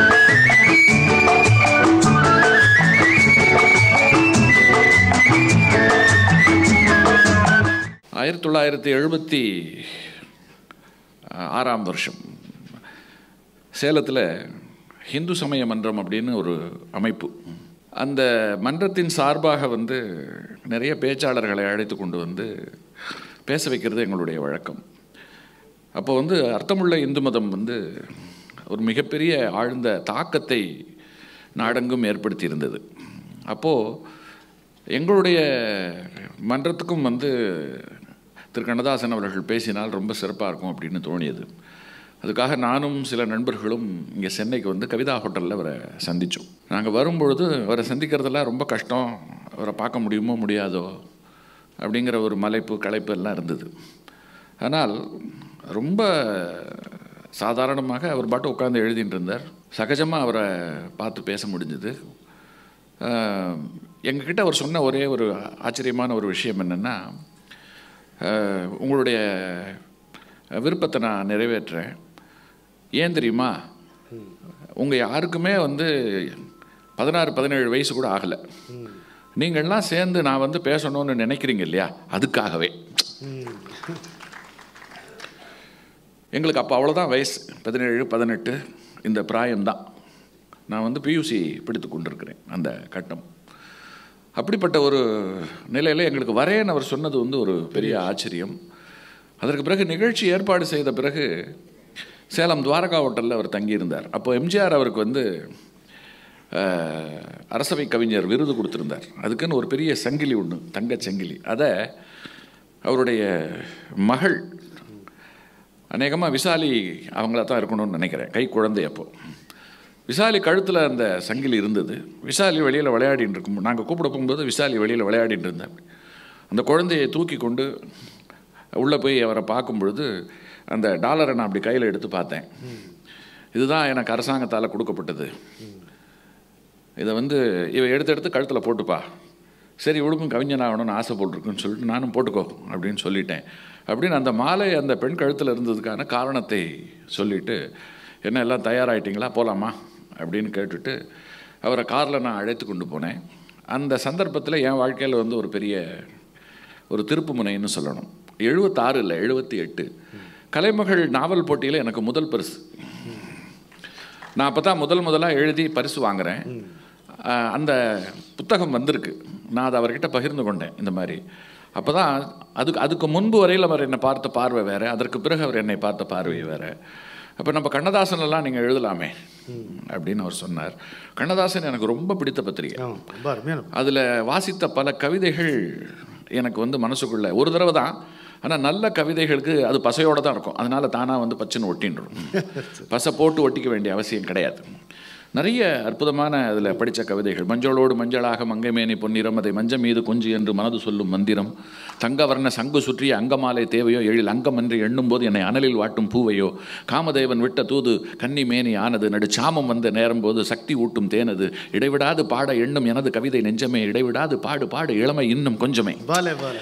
ஆயிரத்தி தொள்ளாயிரத்தி எழுபத்தி ஆறாம் வருஷம் சேலத்தில் ஹிந்து சமய மன்றம் அப்படின்னு ஒரு அமைப்பு அந்த மன்றத்தின் சார்பாக வந்து நிறைய பேச்சாளர்களை அழைத்து கொண்டு வந்து பேச வைக்கிறது எங்களுடைய வழக்கம் அப்போ வந்து அர்த்தமுள்ள இந்து மதம் வந்து ஒரு மிகப்பெரிய ஆழ்ந்த தாக்கத்தை நாடெங்கும் ஏற்படுத்தி இருந்தது அப்போது எங்களுடைய மன்றத்துக்கும் வந்து திரு கண்ணதாசன் அவர்கள் பேசினால் ரொம்ப சிறப்பாக இருக்கும் அப்படின்னு தோணியது அதுக்காக நானும் சில நண்பர்களும் இங்கே சென்னைக்கு வந்து கவிதா ஹோட்டலில் அவரை சந்தித்தோம் நாங்கள் வரும்பொழுது அவரை சந்திக்கிறதெல்லாம் ரொம்ப கஷ்டம் அவரை பார்க்க முடியுமோ முடியாதோ அப்படிங்கிற ஒரு மலைப்பு களைப்பு எல்லாம் இருந்தது ஆனால் ரொம்ப சாதாரணமாக அவர் பாட்டு உட்காந்து எழுதிட்டு இருந்தார் சகஜமாக அவரை பார்த்து பேச முடிஞ்சது எங்ககிட்ட அவர் சொன்ன ஒரே ஒரு ஆச்சரியமான ஒரு விஷயம் என்னென்னா உங்களுடைய விருப்பத்தை நான் நிறைவேற்றுறேன் ஏன் தெரியுமா உங்கள் யாருக்குமே வந்து பதினாறு பதினேழு வயசு கூட ஆகலை நீங்கள்லாம் சேர்ந்து நான் வந்து பேசணும்னு நினைக்கிறீங்க இல்லையா அதுக்காகவே எங்களுக்கு அப்போ அவ்வளோதான் வயசு பதினேழு பதினெட்டு இந்த பிராயம்தான் நான் வந்து பியூசி பிடித்து கொண்டிருக்கிறேன் அந்த கட்டம் அப்படிப்பட்ட ஒரு நிலையில் எங்களுக்கு வரேன்னு அவர் சொன்னது வந்து ஒரு பெரிய ஆச்சரியம் அதற்கு பிறகு நிகழ்ச்சி ஏற்பாடு செய்த பிறகு சேலம் துவாரகா ஹோட்டலில் அவர் தங்கியிருந்தார் அப்போ எம்ஜிஆர் அவருக்கு வந்து அரசவை கவிஞர் விருது கொடுத்துருந்தார் அதுக்குன்னு ஒரு பெரிய சங்கிலி ஒன்று தங்கச் சங்கிலி அதை அவருடைய மகள் அநேகமாக விசாலி அவங்கள தான் இருக்கணும்னு நினைக்கிறேன் கை குழந்தை அப்போ விசாலி கழுத்தில் அந்த சங்கிலி இருந்தது விசாலி வெளியில் விளையாடிட்டு இருக்கும் நாங்கள் கூப்பிட போகும்போது விசாலி வெளியில் விளையாடிட்டு இருந்தார் அந்த குழந்தையை தூக்கி கொண்டு உள்ளே போய் அவரை பார்க்கும் பொழுது அந்த டாலரை நான் அப்படி கையில் எடுத்து பார்த்தேன் இதுதான் எனக்கு அரசாங்கத்தால் கொடுக்கப்பட்டது இதை வந்து இவ எடுத்து எடுத்து கழுத்தில் போட்டுப்பா சரி இவளுக்கும் கவிஞன் ஆகணும்னு ஆசைப்பட்டிருக்குன்னு சொல்லிட்டு நானும் போட்டுக்கோ அப்படின்னு சொல்லிட்டேன் அப்படின்னு அந்த மாலை அந்த பெண் கழுத்தில் இருந்ததுக்கான காரணத்தை சொல்லிட்டு என்ன எல்லாம் தயாராகிட்டீங்களா போகலாமா அப்படின்னு கேட்டுட்டு அவரை காரில் நான் அழைத்து கொண்டு போனேன் அந்த சந்தர்ப்பத்தில் என் வாழ்க்கையில் வந்து ஒரு பெரிய ஒரு திருப்பு முனைன்னு சொல்லணும் எழுபத்தாறு இல்லை எழுபத்தி எட்டு கலைமகள் நாவல் போட்டியில் எனக்கு முதல் பரிசு நான் அப்போ தான் முதல் முதலாக எழுதி பரிசு வாங்குறேன் ஆஹ் அந்த புத்தகம் வந்திருக்கு நான் அதை அவர்கிட்ட பகிர்ந்து கொண்டேன் இந்த மாதிரி அப்போ தான் அதுக்கு அதுக்கு முன்பு வரையில் அவர் என்னை பார்த்த பார்வை வேறு அதற்கு பிறகு அவர் என்னை பார்த்த பார்வை வேறு அப்போ நம்ம கண்ணதாசன் எல்லாம் நீங்கள் எழுதலாமே அப்படின்னு அவர் சொன்னார் கண்ணதாசன் எனக்கு ரொம்ப பிடித்த பத்திரிகை
ஆ, ரொம்ப அருமையான
அதில் வாசித்த பல கவிதைகள் எனக்கு வந்து மனசுக்குள்ள ஒரு தடவை தான் ஆனால் நல்ல கவிதைகளுக்கு அது பசையோடு தான் இருக்கும் அதனால தானாக வந்து பச்சைன்னு ஒட்டின்றோம் பசை போட்டு ஒட்டிக்க வேண்டிய அவசியம் கிடையாது நிறைய அற்புதமான அதில் படித்த கவிதைகள் மஞ்சளோடு மஞ்சளாக மங்கைமேனி பொன்னிறம் அதை மஞ்சள் மீது கொஞ்சு என்று மனது சொல்லும் மந்திரம் தங்கவர்ண சங்கு சுற்றிய அங்கமாலை தேவையோ எழில் அங்கம் என்று எண்ணும்போது என்னை அனலில் வாட்டும் பூவையோ காமதேவன் விட்ட தூது கன்னி மேனி ஆனது நடு சாமம் வந்த நேரம் போது சக்தி ஊட்டும் தேனது இடைவிடாது பாட எண்ணும் எனது கவிதை நெஞ்சமே இடைவிடாது பாடு பாடு இளமை இன்னும் கொஞ்சமே
பாலே பாலே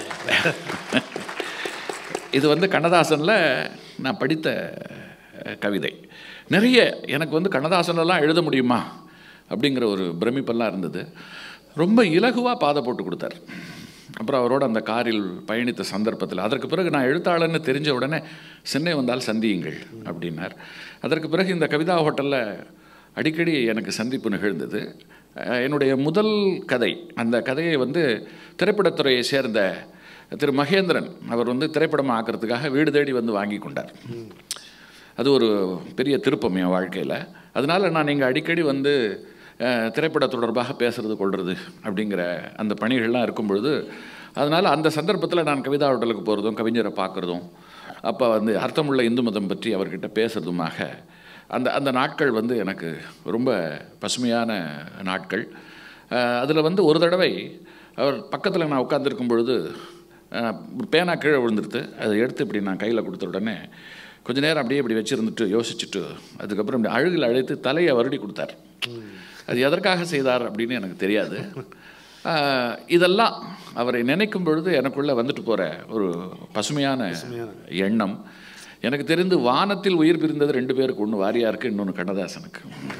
இது வந்து கண்ணதாசனில் நான் படித்த அஹ், கவிதை நிறைய எனக்கு வந்து கண்ணதாசனெல்லாம் எழுத முடியுமா அப்படிங்கிற ஒரு பிரமிப்பெல்லாம் இருந்தது ரொம்ப இலகுவாக பாதை போட்டு கொடுத்தார் அப்புறம் அவரோட அந்த காரில் பயணித்த சந்தர்ப்பத்தில் அதற்கு பிறகு நான் எழுத்தாளர்னு தெரிஞ்ச உடனே சென்னை வந்தால் சந்தியுங்கள் அப்படின்னார் அதற்கு பிறகு இந்த கவிதா ஹோட்டலில் அடிக்கடி எனக்கு சந்திப்பு நிகழ்ந்தது அஹ், என்னுடைய முதல் கதை அந்த கதையை வந்து திரைப்படத்துறையை சேர்ந்த திரு மகேந்திரன் அவர் வந்து திரைப்படம் ஆக்கிறதுக்காக வீடு தேடி வந்து வாங்கி கொண்டார் அது ஒரு பெரிய திருப்பம் என் வாழ்க்கையில் அதனால் நான் இங்கே அடிக்கடி வந்து அஹ், திரைப்பட தொடர்பாக பேசுறது கொள்வது அப்படிங்கிற அந்த பணிகள்லாம் இருக்கும் பொழுது அதனால் அந்த சந்தர்ப்பத்தில் நான் கவிதா ஹோட்டலுக்கு போகிறதும் கவிஞரை பார்க்குறதும் அப்போ வந்து அர்த்தமுள்ள இந்து மதம் பற்றி அவர்கிட்ட பேசுறதுமாக அந்த அந்த நாட்கள் வந்து எனக்கு ரொம்ப பசுமையான நாட்கள் அதில் வந்து ஒரு தடவை அவர் பக்கத்தில் நான் உட்காந்துருக்கும் பொழுது அஹ், ஒரு பேனா கீழே விழுந்துருது அதை எடுத்து இப்படி நான் கையில் கொடுத்த உடனே கொஞ்ச நேரம் அப்படியே இப்படி வச்சுருந்துட்டு யோசிச்சுட்டு அதுக்கப்புறம் இப்படி அழுகில் அழைத்து தலையை வருடி கொடுத்தார் அது எதற்காக செய்தார் அப்படின்னு எனக்கு தெரியாது ஆஹ், இதெல்லாம் அவரை நினைக்கும் பொழுது எனக்குள்ளே வந்துட்டு போகிற ஒரு பசுமையான எண்ணம் எனக்கு தெரிந்து வானத்தில் உயிர் பிரிந்தது ரெண்டு பேருக்கு ஒன்று வாரியாருக்கு இன்னொன்று கண்ணதாசனுக்கு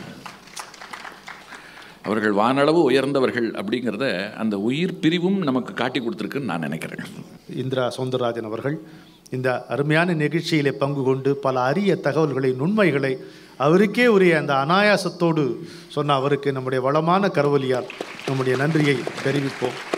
அவர்கள் வானளவு உயர்ந்தவர்கள் அப்படிங்கிறத அந்த உயிர் பிரிவும் நமக்கு காட்டி கொடுத்துருக்குன்னு நான் நினைக்கிறேன்
இந்திரா சௌந்தரராஜன் அவர்கள் இந்த அருமையான நிகழ்ச்சியிலே பங்கு கொண்டு பல அரிய தகவல்களை நுண்மைகளை அவருக்கே உரிய அந்த அனாயாசத்தோடு சொன்ன அவருக்கு நம்முடைய வளமான கரவொலியால் நம்முடைய நன்றியை தெரிவிப்போம்